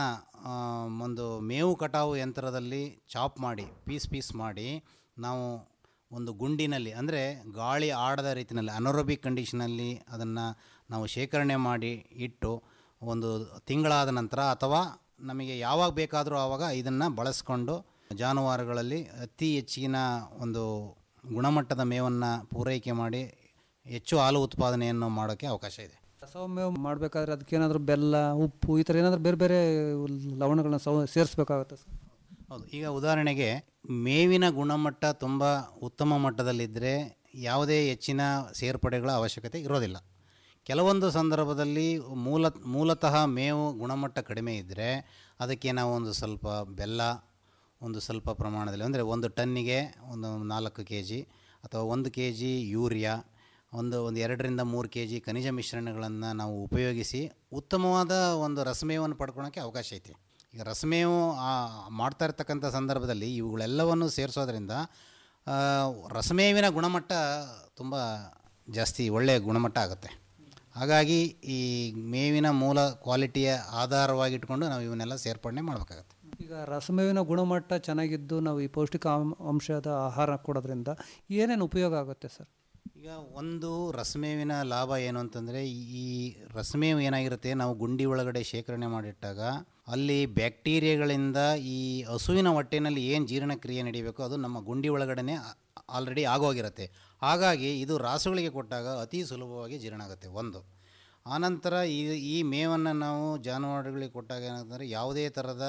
ಒಂದು ಮೇವು ಕಟಾವು ಯಂತ್ರದಲ್ಲಿ ಚಾಪ್ ಮಾಡಿ ಪೀಸ್ ಪೀಸ್ ಮಾಡಿ ನಾವು ಒಂದು ಗುಂಡಿನಲ್ಲಿ ಅಂದರೆ ಗಾಳಿ ಆಡದ ರೀತಿಯಲ್ಲಿ ಅನರೋಬಿಕ್ ಕಂಡೀಷನಲ್ಲಿ ಅದನ್ನು ನಾವು ಶೇಖರಣೆ ಮಾಡಿ ಇಟ್ಟು ಒಂದು ತಿಂಗಳಾದ ನಂತರ ಅಥವಾ ನಮಗೆ ಯಾವಾಗ ಬೇಕಾದರೂ ಆವಾಗ ಇದನ್ನು ಬಳಸ್ಕೊಂಡು ಜಾನುವಾರುಗಳಲ್ಲಿ ಅತಿ ಹೆಚ್ಚಿನ ಒಂದು ಗುಣಮಟ್ಟದ ಮೇವನ್ನು ಪೂರೈಕೆ ಮಾಡಿ ಹೆಚ್ಚು ಹಾಲು ಉತ್ಪಾದನೆಯನ್ನು ಮಾಡೋಕ್ಕೆ ಅವಕಾಶ ಇದೆ
ರಸಮೇವು ಮಾಡಬೇಕಾದ್ರೆ ಅದಕ್ಕೇನಾದರೂ ಬೆಲ್ಲ ಉಪ್ಪು ಈ ಥರ ಏನಾದರೂ ಬೇರೆ ಬೇರೆ ಲವಣಗಳನ್ನ ಸವ ಸೇರಿಸ್ಬೇಕಾಗುತ್ತೆ ಸರ್
ಹೌದು ಈಗ ಉದಾಹರಣೆಗೆ ಮೇವಿನ ಗುಣಮಟ್ಟ ತುಂಬ ಉತ್ತಮ ಮಟ್ಟದಲ್ಲಿದ್ದರೆ ಯಾವುದೇ ಹೆಚ್ಚಿನ ಸೇರ್ಪಡೆಗಳ ಅವಶ್ಯಕತೆ ಇರೋದಿಲ್ಲ ಕೆಲವೊಂದು ಸಂದರ್ಭದಲ್ಲಿ ಮೂಲ ಮೂಲತಃ ಮೇವು ಗುಣಮಟ್ಟ ಕಡಿಮೆ ಇದ್ದರೆ ಅದಕ್ಕೆ ನಾವು ಒಂದು ಸ್ವಲ್ಪ ಬೆಲ್ಲ ಒಂದು ಸ್ವಲ್ಪ ಪ್ರಮಾಣದಲ್ಲಿ ಅಂದರೆ ಒಂದು ಟನ್ನಿಗೆ ಒಂದು ನಾಲ್ಕು ಕೆ ಜಿ ಅಥವಾ ಒಂದು ಕೆ ಜಿ ಯೂರಿಯಾ ಒಂದು ಒಂದು ಎರಡರಿಂದ ಮೂರು ಕೆ ಜಿ ಖನಿಜ ಮಿಶ್ರಣಗಳನ್ನು ನಾವು ಉಪಯೋಗಿಸಿ ಉತ್ತಮವಾದ ಒಂದು ರಸಮೇವನ್ನು ಪಡ್ಕೊಳೋಕ್ಕೆ ಅವಕಾಶ ಐತಿ ಈಗ ರಸಮೇವು ಆ, ಮಾಡ್ತಾ ಇರ್ತಕ್ಕಂಥ ಸಂದರ್ಭದಲ್ಲಿ ಇವುಗಳೆಲ್ಲವನ್ನು ಸೇರಿಸೋದ್ರಿಂದ ಆ, ರಸಮೇವಿನ ಗುಣಮಟ್ಟ ತುಂಬ ಜಾಸ್ತಿ ಒಳ್ಳೆಯ ಗುಣಮಟ್ಟ ಆಗುತ್ತೆ ಹಾಗಾಗಿ ಈ ಮೇವಿನ ಮೂಲ ಕ್ವಾಲಿಟಿಯ ಆಧಾರವಾಗಿಟ್ಕೊಂಡು ನಾವು ಇವನ್ನೆಲ್ಲ ಸೇರ್ಪಡೆ ಮಾಡಬೇಕಾಗತ್ತೆ
ಈಗ ರಸಮೇವಿನ ಗುಣಮಟ್ಟ ಚೆನ್ನಾಗಿದ್ದು ನಾವು ಈ ಪೌಷ್ಟಿಕ ಆಮ್- ಅಂಶದ ಆಹಾರ ಕೊಡೋದ್ರಿಂದ ಏನೇನು ಉಪಯೋಗ ಆಗುತ್ತೆ ಸರ್
ಈಗ ಒಂದು ರಸಮೇವಿನ ಲಾಭ ಏನು ಅಂತಂದರೆ ಈ ರಸಮೇವು ಏನಾಗಿರುತ್ತೆ ನಾವು ಗುಂಡಿ ಒಳಗಡೆ ಶೇಖರಣೆ ಮಾಡಿಟ್ಟಾಗ ಅಲ್ಲಿ ಬ್ಯಾಕ್ಟೀರಿಯಾಗಳಿಂದ ಈ ಹಸುವಿನ ಹೊಟ್ಟೆನಲ್ಲಿ ಏನು ಜೀರ್ಣಕ್ರಿಯೆ ನಡೀಬೇಕು ಅದು ನಮ್ಮ ಗುಂಡಿ ಒಳಗಡೆ ಆಲ್ರೆಡಿ ಆಗೋಗಿರುತ್ತೆ ಹಾಗಾಗಿ ಇದು ರಾಸುಗಳಿಗೆ ಕೊಟ್ಟಾಗ ಅತಿ ಸುಲಭವಾಗಿ ಜೀರ್ಣ ಆಗುತ್ತೆ ಒಂದು ಆನಂತರ ಈ ಈ ಮೇವನ್ನು ನಾವು ಜಾನುವಾರುಗಳಿಗೆ ಕೊಟ್ಟಾಗ ಏನಂತಂದರೆ ಯಾವುದೇ ಥರದ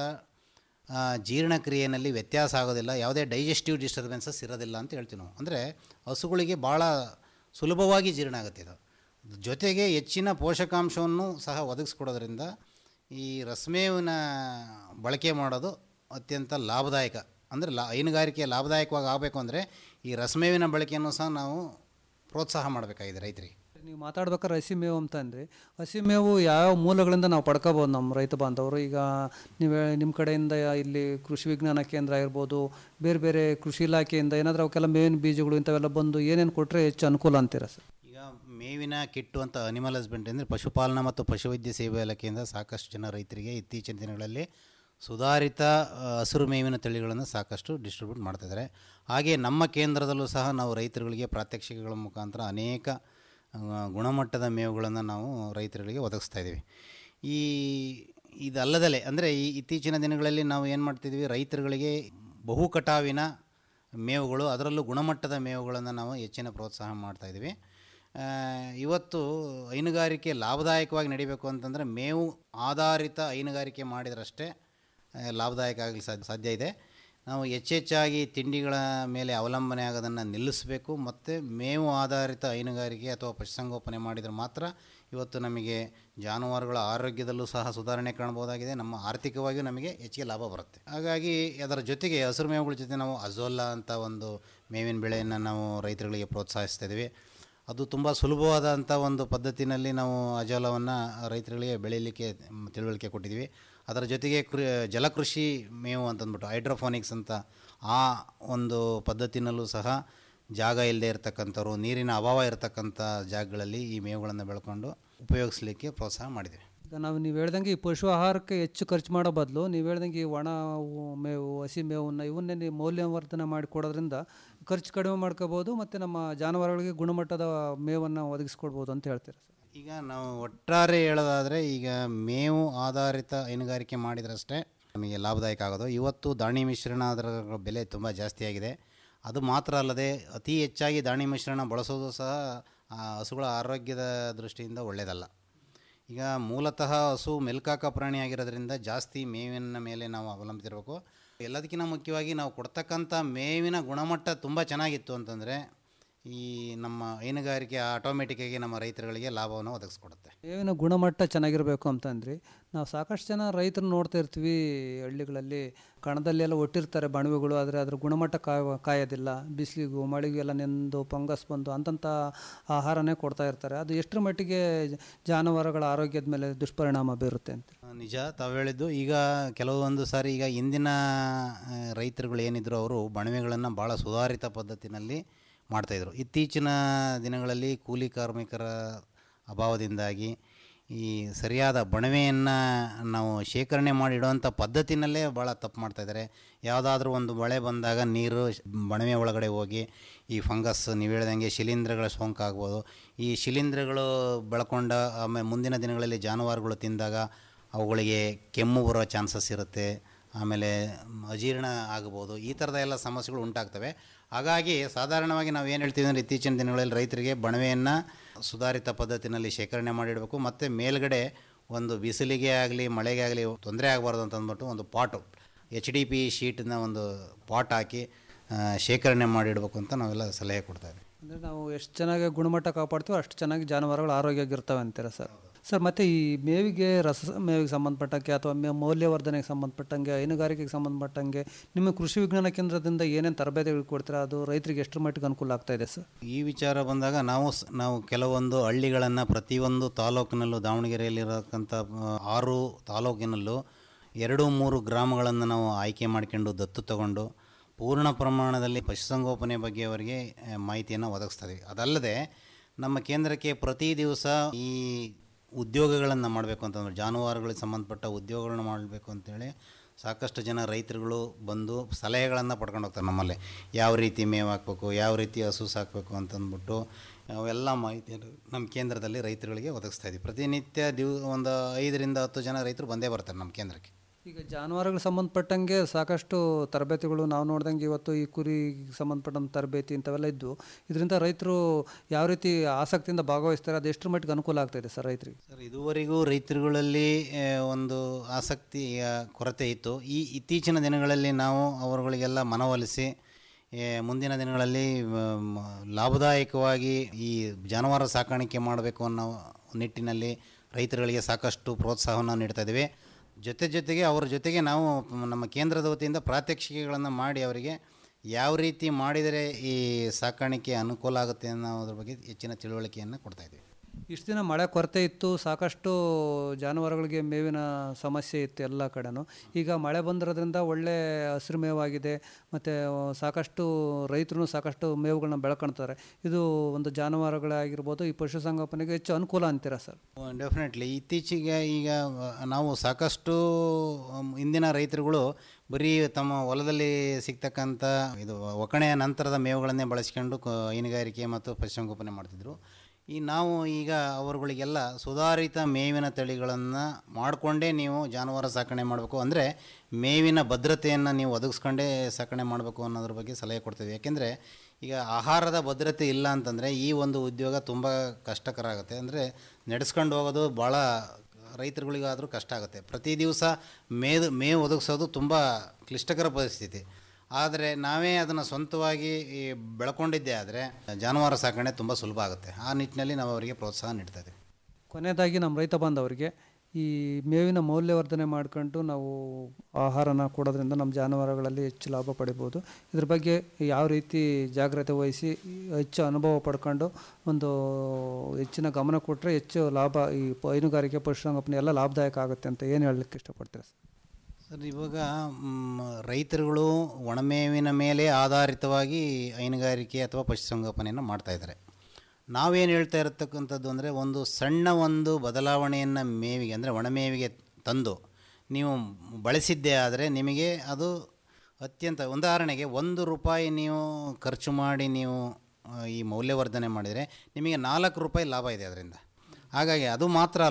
ಆ, ಜೀರ್ಣಕ್ರಿಯೆಯಲ್ಲಿ ವ್ಯತ್ಯಾಸ ಆಗೋದಿಲ್ಲ ಯಾವುದೇ ಡೈಜೆಸ್ಟಿವ್ ಡಿಸ್ಟರ್ಬೆನ್ಸಸ್ ಇರೋದಿಲ್ಲ ಅಂತ ಹೇಳ್ತೀವಿ ನಾವು ಅಂದರೆ ಹಸುಗಳಿಗೆ ಭಾಳ ಸುಲಭವಾಗಿ ಜೀರ್ಣ ಆಗುತ್ತೆ ಇದು ಜೊತೆಗೆ ಹೆಚ್ಚಿನ ಪೋಷಕಾಂಶವನ್ನು ಸಹ ಒದಗಿಸ್ಕೊಡೋದ್ರಿಂದ ಈ ರಸಮೇವಿನ ಬಳಕೆ ಮಾಡೋದು ಅತ್ಯಂತ ಲಾಭದಾಯಕ ಅಂದರೆ ಲಾ ಹೈನುಗಾರಿಕೆ ಲಾಭದಾಯಕವಾಗಿ ಆಗಬೇಕು ಅಂದರೆ ಈ ರಸಮೇವಿನ ಬಳಕೆಯನ್ನು ಸಹ ನಾವು ಪ್ರೋತ್ಸಾಹ ಮಾಡಬೇಕಾಗಿದೆ ರೈತರಿಗೆ
ನೀವು ಮಾತಾಡ್ಬೇಕಾದ್ರೆ ಹಸಿಮೇವು ಅಂತ ಅಂದರೆ ಹಸಿಮೇವು ಯಾವ ಮೂಲಗಳಿಂದ ನಾವು ಪಡ್ಕೋಬೋದು ನಮ್ಮ ರೈತ ಬಾಂಧವರು ಈಗ ನೀವು ನಿಮ್ಮ ಕಡೆಯಿಂದ ಇಲ್ಲಿ ಕೃಷಿ ವಿಜ್ಞಾನ ಕೇಂದ್ರ ಇರ್ಬೋದು ಬೇರೆ ಬೇರೆ ಕೃಷಿ ಇಲಾಖೆಯಿಂದ ಏನಾದರೂ ಅವಕ್ಕೆಲ್ಲ ಮೇವಿನ ಬೀಜಗಳು ಇಂಥವೆಲ್ಲ ಬಂದು ಏನೇನು ಕೊಟ್ಟರೆ ಹೆಚ್ಚು ಅನುಕೂಲ ಅಂತೀರಾ ಸರ್
ಈಗ ಮೇವಿನ ಕಿಟ್ಟು ಅಂತ ಅನಿಮಲ್ ಹಸ್ಬೆಂಡ್ರಿ ಅಂದರೆ ಪಶುಪಾಲನಾ ಮತ್ತು ಪಶುವೈದ್ಯ ಸೇವಾ ಇಲಾಖೆಯಿಂದ ಸಾಕಷ್ಟು ಜನ ರೈತರಿಗೆ ಇತ್ತೀಚಿನ ದಿನಗಳಲ್ಲಿ ಸುಧಾರಿತ ಆ, ಹಸಿರು ಮೇವಿನ ತಳಿಗಳನ್ನು ಸಾಕಷ್ಟು ಡಿಸ್ಟ್ರಿಬ್ಯೂಟ್ ಮಾಡ್ತಿದ್ದಾರೆ ಹಾಗೆ ನಮ್ಮ ಕೇಂದ್ರದಲ್ಲೂ ಸಹ ನಾವು ರೈತರುಗಳಿಗೆ ಪ್ರಾತ್ಯಕ್ಷಿಕೆಗಳ ಮುಖಾಂತರ ಅನೇಕ ಆ, ಗುಣಮಟ್ಟದ ಮೇವುಗಳನ್ನು ನಾವು ರೈತರುಗಳಿಗೆ ಒದಗಿಸ್ತಾ ಇದ್ದೀವಿ ಈ ಇದಲ್ಲದಲೇ ಅಂದರೆ ಈ ಇತ್ತೀಚಿನ ದಿನಗಳಲ್ಲಿ ನಾವು ಏನು ಮಾಡ್ತಿದ್ವಿ ರೈತರುಗಳಿಗೆ ಬಹು ಕಟಾವಿನ ಮೇವುಗಳು ಅದರಲ್ಲೂ ಗುಣಮಟ್ಟದ ಮೇವುಗಳನ್ನು ನಾವು ಹೆಚ್ಚಿನ ಪ್ರೋತ್ಸಾಹ ಮಾಡ್ತಾಯಿದ್ದೀವಿ ಇವತ್ತು ಹೈನುಗಾರಿಕೆ ಲಾಭದಾಯಕವಾಗಿ ನಡಿಬೇಕು ಅಂತಂದರೆ ಮೇವು ಆಧಾರಿತ ಹೈನುಗಾರಿಕೆ ಮಾಡಿದ್ರಷ್ಟೇ ಆ, ಲಾಭದಾಯಕ ಆಗಲಿ ಸಾಧ್ಯ ಸಾಧ್ಯ ಇದೆ ನಾವು ಹೆಚ್ಚೆಚ್ಚಾಗಿ ತಿಂಡಿಗಳ ಮೇಲೆ ಅವಲಂಬನೆ ಆಗೋದನ್ನು ನಿಲ್ಲಿಸಬೇಕು ಮತ್ತು ಮೇವು ಆಧಾರಿತ ಹೈನುಗಾರಿಕೆ ಅಥವಾ ಪಶುಸಂಗೋಪನೆ ಮಾಡಿದರೆ ಮಾತ್ರ ಇವತ್ತು ನಮಗೆ ಜಾನುವಾರುಗಳ ಆರೋಗ್ಯದಲ್ಲೂ ಸಹ ಸುಧಾರಣೆ ಕಾಣ್ಬೋದಾಗಿದೆ ನಮ್ಮ ಆರ್ಥಿಕವಾಗಿಯೂ ನಮಗೆ ಹೆಚ್ಚಿಗೆ ಲಾಭ ಬರುತ್ತೆ ಹಾಗಾಗಿ ಅದರ ಜೊತೆಗೆ ಹಸಿರು ಮೇವುಗಳ ಜೊತೆ ನಾವು ಅಜೋಲಾ ಅಂತ ಒಂದು ಮೇವಿನ ಬೆಳೆಯನ್ನು ನಾವು ರೈತರುಗಳಿಗೆ ಪ್ರೋತ್ಸಾಹಿಸ್ತಾ ಇದ್ದೀವಿ ಅದು ತುಂಬ ಸುಲಭವಾದಂಥ ಒಂದು ಪದ್ಧತಿನಲ್ಲಿ ನಾವು ಅಜೋಲವನ್ನು ರೈತರುಗಳಿಗೆ ಬೆಳೀಲಿಕ್ಕೆ ಮ್, ತಿಳುವಳಿಕೆ ಕೊಟ್ಟಿದ್ದೀವಿ ಅದರ ಜೊತೆಗೆ ಕೃ ಜಲಕೃಷಿ ಮೇವು ಅಂತಂದ್ಬಿಟ್ಟು ಹೈಡ್ರೋಫೋನಿಕ್ಸ್ ಅಂತ ಆ ಒಂದು ಪದ್ಧತಿನಲ್ಲೂ ಸಹ ಜಾಗ ಇಲ್ಲದೆ ಇರತಕ್ಕಂಥವ್ರು ನೀರಿನ ಅಭಾವ ಇರತಕ್ಕಂಥ ಜಾಗಗಳಲ್ಲಿ ಈ ಮೇವುಗಳನ್ನು ಬೆಳ್ಕೊಂಡು ಉಪಯೋಗಿಸಲಿಕ್ಕೆ ಪ್ರೋತ್ಸಾಹ ಮಾಡಿದ್ದೀವಿ
ಈಗ ನಾವು ನೀವು ಹೇಳ್ದಂಗೆ ಈ ಪಶು ಆಹಾರಕ್ಕೆ ಹೆಚ್ಚು ಖರ್ಚು ಮಾಡೋ ಬದಲು ನೀವು ಹೇಳ್ದಂಗೆ ಈ ಒಣ ಹೂ- ಮೇವು ಹಸಿ ಮೇವನ್ನ ಇವನ್ನೇ ನೀವು ಮೌಲ್ಯವರ್ಧನೆ ಮಾಡಿ ಕೊಡೋದ್ರಿಂದ ಖರ್ಚು ಕಡಿಮೆ ಮಾಡ್ಕೋಬೋದು ಮತ್ತು ನಮ್ಮ ಜಾನುವಾರುಗಳಿಗೆ ಗುಣಮಟ್ಟದ ಮೇವನ್ನು ಒದಗಿಸ್ಕೊಡ್ಬೋದು ಅಂತ ಹೇಳ್ತೀರಾ ಸರ್
ಈಗ ನಾವು ಒಟ್ಟಾರೆ ಹೇಳೋದಾದರೆ ಈಗ ಮೇವು ಆಧಾರಿತ ಹೈನುಗಾರಿಕೆ ಮಾಡಿದ್ರಷ್ಟೇ ನಮಗೆ ಲಾಭದಾಯಕ ಆಗೋದು ಇವತ್ತು ದಾಣಿ ಮಿಶ್ರಣ ಅದರ ಬೆಲೆ ತುಂಬ ಜಾಸ್ತಿ ಆಗಿದೆ ಅದು ಮಾತ್ರ ಅಲ್ಲದೆ ಅತಿ ಹೆಚ್ಚಾಗಿ ದಾಣಿ ಮಿಶ್ರಣ ಬಳಸೋದು ಸಹ ಆ ಹಸುಗಳ ಆರೋಗ್ಯದ ದೃಷ್ಟಿಯಿಂದ ಒಳ್ಳೆಯದಲ್ಲ ಈಗ ಮೂಲತಃ ಹಸು ಮೆಲ್ಕಾಕ ಪ್ರಾಣಿ ಆಗಿರೋದ್ರಿಂದ ಜಾಸ್ತಿ ಮೇವಿನ ಮೇಲೆ ನಾವು ಅವಲಂಬಿಸಿರಬೇಕು ಎಲ್ಲದಕ್ಕಿಂತ ಮುಖ್ಯವಾಗಿ ನಾವು ಕೊಡ್ತಕ್ಕಂಥ ಮೇವಿನ ಗುಣಮಟ್ಟ ತುಂಬ ಚೆನ್ನಾಗಿತ್ತು ಅಂತಂದರೆ ಈ ನಮ್ಮ ಹೈನುಗಾರಿಕೆ ಆಟೋಮೆಟಿಕ್ಕಾಗಿ ನಮ್ಮ ರೈತರುಗಳಿಗೆ ಲಾಭವನ್ನು ಒದಗಿಸ್ಕೊಡುತ್ತೆ
ಮೇವಿನ ಗುಣಮಟ್ಟ ಚೆನ್ನಾಗಿರಬೇಕು ಅಂತಂದ್ರಿ ನಾವು ಸಾಕಷ್ಟು ಜನ ರೈತರು ನೋಡ್ತಾ ಇರ್ತೀವಿ ಹಳ್ಳಿಗಳಲ್ಲಿ ಕಣದಲ್ಲಿ ಎಲ್ಲ ಒಟ್ಟಿರ್ತಾರೆ ಬಣವೆಗಳು ಆದರೆ ಅದ್ರ ಗುಣಮಟ್ಟ ಕಾಯ ಕಾಯೋದಿಲ್ಲ ಬಿಸಿಲಿಗೂ ಮಳೆಗೂ ಎಲ್ಲ ನೆಂದು ಫಂಗಸ್ ಬಂದು ಅಂತಂಥ ಆಹಾರನೇ ಕೊಡ್ತಾ ಇರ್ತಾರೆ ಅದು ಎಷ್ಟರ ಮಟ್ಟಿಗೆ ಜಾನುವಾರುಗಳ ಆರೋಗ್ಯದ ಮೇಲೆ ದುಷ್ಪರಿಣಾಮ ಬೀರುತ್ತೆ ಅಂತ
ನಿಜ ತಾವು ಹೇಳಿದ್ದು ಈಗ ಕೆಲವೊಂದು ಸಾರಿ ಈಗ ಇಂದಿನ ಆ, ರೈತರುಗಳು ಏನಿದ್ರು ಅವರು ಬಣವೆಗಳನ್ನು ಭಾಳ ಸುಧಾರಿತ ಪದ್ಧತಿನಲ್ಲಿ ಮಾಡ್ತಾಯಿದ್ರು ಇತ್ತೀಚಿನ ದಿನಗಳಲ್ಲಿ ಕೂಲಿ ಕಾರ್ಮಿಕರ ಅಭಾವದಿಂದಾಗಿ ಈ ಸರಿಯಾದ ಬಣವೆಯನ್ನು ನಾವು ಶೇಖರಣೆ ಮಾಡಿ ಇಡುವಂಥ ಪದ್ಧತಿನಲ್ಲೇ ಭಾಳ ತಪ್ಪು ಮಾಡ್ತಾಯಿದ್ದಾರೆ ಯಾವುದಾದ್ರೂ ಒಂದು ಮಳೆ ಬಂದಾಗ ನೀರು ಶ್- ಬಣವೆ ಒಳಗಡೆ ಹೋಗಿ ಈ ಫಂಗಸ್ ನೀವು ಹೇಳ್ದಂಗೆ ಶಿಲೀಂಧ್ರಗಳ ಸೋಂಕು ಆಗ್ಬೋದು ಈ ಶಿಲೀಂಧ್ರಗಳು ಬೆಳ್ಕೊಂಡ ಆಮೇಲೆ ಮುಂದಿನ ದಿನಗಳಲ್ಲಿ ಜಾನುವಾರುಗಳು ತಿಂದಾಗ ಅವುಗಳಿಗೆ ಕೆಮ್ಮು ಬರೋ ಚಾನ್ಸಸ್ ಇರುತ್ತೆ ಆಮೇಲೆ ಮ್, ಅಜೀರ್ಣ ಆಗ್ಬೋದು ಈ ಥರದ ಎಲ್ಲ ಸಮಸ್ಯೆಗಳು ಉಂಟಾಗ್ತವೆ ಹಾಗಾಗಿ ಸಾಧಾರಣವಾಗಿ ನಾವು ಏನು ಹೇಳ್ತೀವಿ ಅಂದರೆ ಇತ್ತೀಚಿನ ದಿನಗಳಲ್ಲಿ ರೈತರಿಗೆ ಬಣವೆಯನ್ನು ಸುಧಾರಿತ ಪದ್ಧತಿನಲ್ಲಿ ಶೇಖರಣೆ ಮಾಡಿಡಬೇಕು ಮತ್ತು ಮೇಲ್ಗಡೆ ಒಂದು ಬಿಸಿಲಿಗೆ ಆಗಲಿ ಮಳೆಗೆ ಆಗಲಿ ತೊಂದರೆ ಆಗಬಾರ್ದು ಅಂತ ಅಂದ್ಬಿಟ್ಟು ಒಂದು ಪಾಟು ಎಚ್ ಡಿ ಪಿ ಶೀಟನ್ನ ಒಂದು ಪಾಟ್ ಹಾಕಿ ಆ, ಶೇಖರಣೆ ಮಾಡಿಡಬೇಕು ಅಂತ ನಾವೆಲ್ಲ ಸಲಹೆ ಕೊಡ್ತಾ ಇದ್ದೀವಿ
ಅಂದರೆ ನಾವು ಎಷ್ಟು ಚೆನ್ನಾಗಿ ಗುಣಮಟ್ಟ ಕಾಪಾಡ್ತೀವೋ ಅಷ್ಟು ಚೆನ್ನಾಗಿ ಜಾನುವಾರುಗಳು ಆರೋಗ್ಯವಾಗಿರ್ತವೆ ಅಂತೀರಾ ಸರ್ ಸರ್ ಮತ್ತು ಈ ಮೇವಿಗೆ ರಸ ಮೇವಿಗೆ ಸಂಬಂಧಪಟ್ಟಂಗೆ ಅಥವಾ ಮೇ ಮೌಲ್ಯವರ್ಧನೆಗೆ ಸಂಬಂಧಪಟ್ಟಂಗೆ ಹೈನುಗಾರಿಕೆಗೆ ಸಂಬಂಧಪಟ್ಟಂಗೆ ನಿಮ್ಮ ಕೃಷಿ ವಿಜ್ಞಾನ ಕೇಂದ್ರದಿಂದ ಏನೇನು ತರಬೇತಿಗಳು ಕೊಡ್ತೀರಾ ಅದು ರೈತರಿಗೆ ಎಷ್ಟರ ಮಟ್ಟಿಗೆ ಅನುಕೂಲ ಆಗ್ತಾ ಇದೆ ಸರ್
ಈ ವಿಚಾರ ಬಂದಾಗ ನಾವು ಸ್- ನಾವು ಕೆಲವೊಂದು ಹಳ್ಳಿಗಳನ್ನು ಪ್ರತಿಯೊಂದು ತಾಲೂಕಿನಲ್ಲೂ ದಾವಣಗೆರೆಯಲ್ಲಿರತಕ್ಕಂಥ ಆ, ಆರು ತಾಲೂಕಿನಲ್ಲೂ ಎರಡು ಮೂರು ಗ್ರಾಮಗಳನ್ನು ನಾವು ಆಯ್ಕೆ ಮಾಡ್ಕೊಂಡು ದತ್ತು ತಗೊಂಡು ಪೂರ್ಣ ಪ್ರಮಾಣದಲ್ಲಿ ಪಶುಸಂಗೋಪನೆ ಬಗ್ಗೆ ಅವರಿಗೆ ಆ, ಮಾಹಿತಿಯನ್ನು ಒದಗಿಸ್ತಾ ಇದೀವಿ ಅದಲ್ಲದೆ ನಮ್ಮ ಕೇಂದ್ರಕ್ಕೆ ಪ್ರತಿ ದಿವಸ ಈ ಉದ್ಯೋಗಗಳನ್ನು ಮಾಡಬೇಕು ಅಂತಂದ್ರೆ ಜಾನುವಾರುಗಳಿಗೆ ಸಂಬಂಧಪಟ್ಟ ಉದ್ಯೋಗಗಳನ್ನ ಮಾಡಬೇಕು ಅಂತೇಳಿ ಸಾಕಷ್ಟು ಜನ ರೈತರುಗಳು ಬಂದು ಸಲಹೆಗಳನ್ನು ಪಡ್ಕೊಂಡು ಹೋಗ್ತಾರೆ ನಮ್ಮಲ್ಲಿ ಯಾವ ರೀತಿ ಮೇವು ಹಾಕಬೇಕು ಯಾವ ರೀತಿ ಹಸು ಸಾಕಬೇಕು ಅಂತಂದ್ಬಿಟ್ಟು ಅವೆಲ್ಲ ಮಾಹಿತಿಯನ್ನು ನಮ್ಮ ಕೇಂದ್ರದಲ್ಲಿ ರೈತರುಗಳಿಗೆ ಒದಗಿಸ್ತಾ ಇದ್ದೀವಿ ಪ್ರತಿನಿತ್ಯ ದಿವ್ ಒಂದು ಐದರಿಂದ ಹತ್ತು ಜನ ರೈತರು ಬಂದೇ ಬರ್ತಾರೆ ನಮ್ಮ ಕೇಂದ್ರಕ್ಕೆ
ಈಗ ಜಾನುವಾರುಗಳಿಗೆ ಸಂಬಂಧಪಟ್ಟಂಗೆ ಸಾಕಷ್ಟು ತರಬೇತಿಗಳು ನಾವು ನೋಡ್ದಂಗೆ ಇವತ್ತು ಈ ಕುರಿ ಸಂಬಂಧಪಟ್ಟಂಥ ತರಬೇತಿ ಇಂಥವೆಲ್ಲ ಇದ್ದು ಇದರಿಂದ ರೈತರು ಯಾವ ರೀತಿ ಆಸಕ್ತಿಯಿಂದ ಭಾಗವಹಿಸ್ತಾರೆ ಅದು ಎಷ್ಟರ ಮಟ್ಟಿಗೆ ಅನುಕೂಲ ಆಗ್ತಾ ಇದೆ ಸರ್ ರೈತರಿಗೆ
ಸರ್ ಇದುವರೆಗೂ ರೈತರುಗಳಲ್ಲಿ ಆ, ಒಂದು ಆಸಕ್ತಿಯ ಕೊರತೆ ಇತ್ತು ಈ ಇತ್ತೀಚಿನ ದಿನಗಳಲ್ಲಿ ನಾವು ಅವರುಗಳಿಗೆಲ್ಲ ಮನವೊಲಿಸಿ ಆ, ಮುಂದಿನ ದಿನಗಳಲ್ಲಿ ಮ, ಲಾಭದಾಯಕವಾಗಿ ಈ ಜಾನುವಾರು ಸಾಕಾಣಿಕೆ ಮಾಡಬೇಕು ಅನ್ನೋ ನಿಟ್ಟಿನಲ್ಲಿ ರೈತರುಗಳಿಗೆ ಸಾಕಷ್ಟು ಪ್ರೋತ್ಸಾಹವನ್ನು ನೀಡ್ತಾ ಇದ್ದೀವಿ ಜೊತೆ ಜೊತೆಗೆ ಅವರ ಜೊತೆಗೆ ನಾವು ನಮ್ಮ ಕೇಂದ್ರದ ವತಿಯಿಂದ ಪ್ರಾತ್ಯಕ್ಷಿಕೆಗಳನ್ನು ಮಾಡಿ ಅವರಿಗೆ ಯಾವ ರೀತಿ ಮಾಡಿದರೆ ಈ ಸಾಕಾಣಿಕೆ ಅನುಕೂಲ ಆಗುತ್ತೆ ಅನ್ನೋದ್ರ ಬಗ್ಗೆ ಹೆಚ್ಚಿನ ತಿಳುವಳಿಕೆಯನ್ನು ಕೊಡ್ತಾ ಇದ್ದೀವಿ
ಇಷ್ಟು ದಿನ ಮಳೆ ಕೊರತೆ ಇತ್ತು ಸಾಕಷ್ಟು ಜಾನುವಾರುಗಳಿಗೆ ಮೇವಿನ ಸಮಸ್ಯೆ ಇತ್ತು ಎಲ್ಲ ಕಡೆನೂ ಈಗ ಮಳೆ ಬಂದಿರೋದ್ರಿಂದ ಒಳ್ಳೆ ಹಸಿರು ಮೇವಾಗಿದೆ ಮತ್ತು ಸಾಕಷ್ಟು ರೈತರು ಸಾಕಷ್ಟು ಮೇವುಗಳನ್ನ ಬೆಳ್ಕೊಳ್ತಾರೆ ಇದು ಒಂದು ಜಾನುವಾರುಗಳಾಗಿರ್ಬೋದು ಈ ಪಶುಸಂಗೋಪನೆಗೆ ಹೆಚ್ಚು ಅನುಕೂಲ ಅಂತೀರಾ ಸರ್
ಡೆಫಿನೆಟ್ಲಿ ಇತ್ತೀಚೆಗೆ ಈಗ ನಾವು ಸಾಕಷ್ಟು ಮ್, ಇಂದಿನ ರೈತರುಗಳು ಬರೀ ತಮ್ಮ ಹೊಲದಲ್ಲಿ ಸಿಗ್ತಕ್ಕಂಥ ಇದು ಒಕ್ಕಣೆಯ ನಂತರದ ಮೇವುಗಳನ್ನೇ ಬಳಸ್ಕೊಂಡು ಕ- ಹೈನುಗಾರಿಕೆ ಮತ್ತು ಪಶುಸಂಗೋಪನೆ ಮಾಡ್ತಿದ್ರು ಈ ನಾವು ಈಗ ಅವರುಗಳಿಗೆಲ್ಲ ಸುಧಾರಿತ ಮೇವಿನ ತಳಿಗಳನ್ನು ಮಾಡಿಕೊಂಡೇ ನೀವು ಜಾನುವಾರು ಸಾಕಣೆ ಮಾಡಬೇಕು ಅಂದರೆ ಮೇವಿನ ಭದ್ರತೆಯನ್ನು ನೀವು ಒದಗಿಸ್ಕೊಂಡೇ ಸಾಕಣೆ ಮಾಡಬೇಕು ಅನ್ನೋದ್ರ ಬಗ್ಗೆ ಸಲಹೆ ಕೊಡ್ತೀವಿ ಯಾಕೆಂದರೆ ಈಗ ಆಹಾರದ ಭದ್ರತೆ ಇಲ್ಲ ಅಂತಂದರೆ ಈ ಒಂದು ಉದ್ಯೋಗ ತುಂಬ ಕಷ್ಟಕರ ಆಗುತ್ತೆ ಅಂದರೆ ನಡೆಸ್ಕೊಂಡು ಹೋಗೋದು ಭಾಳ ರೈತರುಗಳಿಗಾದರೂ ಕಷ್ಟ ಆಗುತ್ತೆ ಪ್ರತಿ ದಿವಸ ಮೇದು ಮೇವು ಒದಗಿಸೋದು ತುಂಬ ಕ್ಲಿಷ್ಟಕರ ಪರಿಸ್ಥಿತಿ ಆದರೆ ನಾವೇ ಅದನ್ನು ಸ್ವಂತವಾಗಿ ಈ ಬೆಳ್ಕೊಂಡಿದ್ದೇ ಆದರೆ ಜಾನುವಾರು ಸಾಕಣೆ ತುಂಬ ಸುಲಭ ಆಗುತ್ತೆ ಆ ನಿಟ್ಟಿನಲ್ಲಿ ನಾವು ಅವರಿಗೆ ಪ್ರೋತ್ಸಾಹ ನೀಡ್ತಾ ಇದ್ದೀವಿ
ಕೊನೆಯದಾಗಿ ನಮ್ಮ ರೈತ ಬಾಂಧವರಿಗೆ ಈ ಮೇವಿನ ಮೌಲ್ಯವರ್ಧನೆ ಮಾಡ್ಕೊಂಡು ನಾವು ಆಹಾರನ ಕೊಡೋದ್ರಿಂದ ನಮ್ಮ ಜಾನುವಾರುಗಳಲ್ಲಿ ಹೆಚ್ಚು ಲಾಭ ಪಡಿಬೋದು ಇದ್ರ ಬಗ್ಗೆ ಯಾವ ರೀತಿ ಜಾಗ್ರತೆ ವಹಿಸಿ ಹೆಚ್ಚು ಅನುಭವ ಪಡ್ಕೊಂಡು ಒಂದು ಹೆಚ್ಚಿನ ಗಮನ ಕೊಟ್ಟರೆ ಹೆಚ್ಚು ಲಾಭ ಈ ಪ- ಹೈನುಗಾರಿಕೆ ಪಶುಸಂಗೋಪನೆ ಎಲ್ಲ ಲಾಭದಾಯಕ ಆಗುತ್ತೆ ಅಂತ ಏನು ಹೇಳಲಿಕ್ಕೆ ಇಷ್ಟಪಡ್ತೀರಾ ಸರ್
ಸರ್ ಇವಾಗ ಮ್, ರೈತರುಗಳು ಒಣಮೇವಿನ ಮೇಲೆ ಆಧಾರಿತವಾಗಿ ಹೈನುಗಾರಿಕೆ ಅಥವಾ ಪಶುಸಂಗೋಪನೆಯನ್ನು ಮಾಡ್ತಾ ಇದ್ದಾರೆ ನಾವೇನು ಹೇಳ್ತಾ ಇರತಕ್ಕಂಥದ್ದು ಅಂದರೆ ಒಂದು ಸಣ್ಣ ಒಂದು ಬದಲಾವಣೆಯನ್ನು ಮೇವಿಗೆ ಅಂದರೆ ಒಣಮೇವಿಗೆ ತಂದು ನೀವು ಬಳಸಿದ್ದೇ ಆದರೆ ನಿಮಗೆ ಅದು ಅತ್ಯಂತ ಉದಾಹರಣೆಗೆ ಒಂದು ರೂಪಾಯಿ ನೀವು ಖರ್ಚು ಮಾಡಿ ನೀವು ಆ, ಈ ಮೌಲ್ಯವರ್ಧನೆ ಮಾಡಿದರೆ ನಿಮಗೆ ನಾಲ್ಕು ರೂಪಾಯಿ ಲಾಭ ಇದೆ ಅದರಿಂದ ಹಾಗಾಗಿ ಅದು ಮಾತ್ರ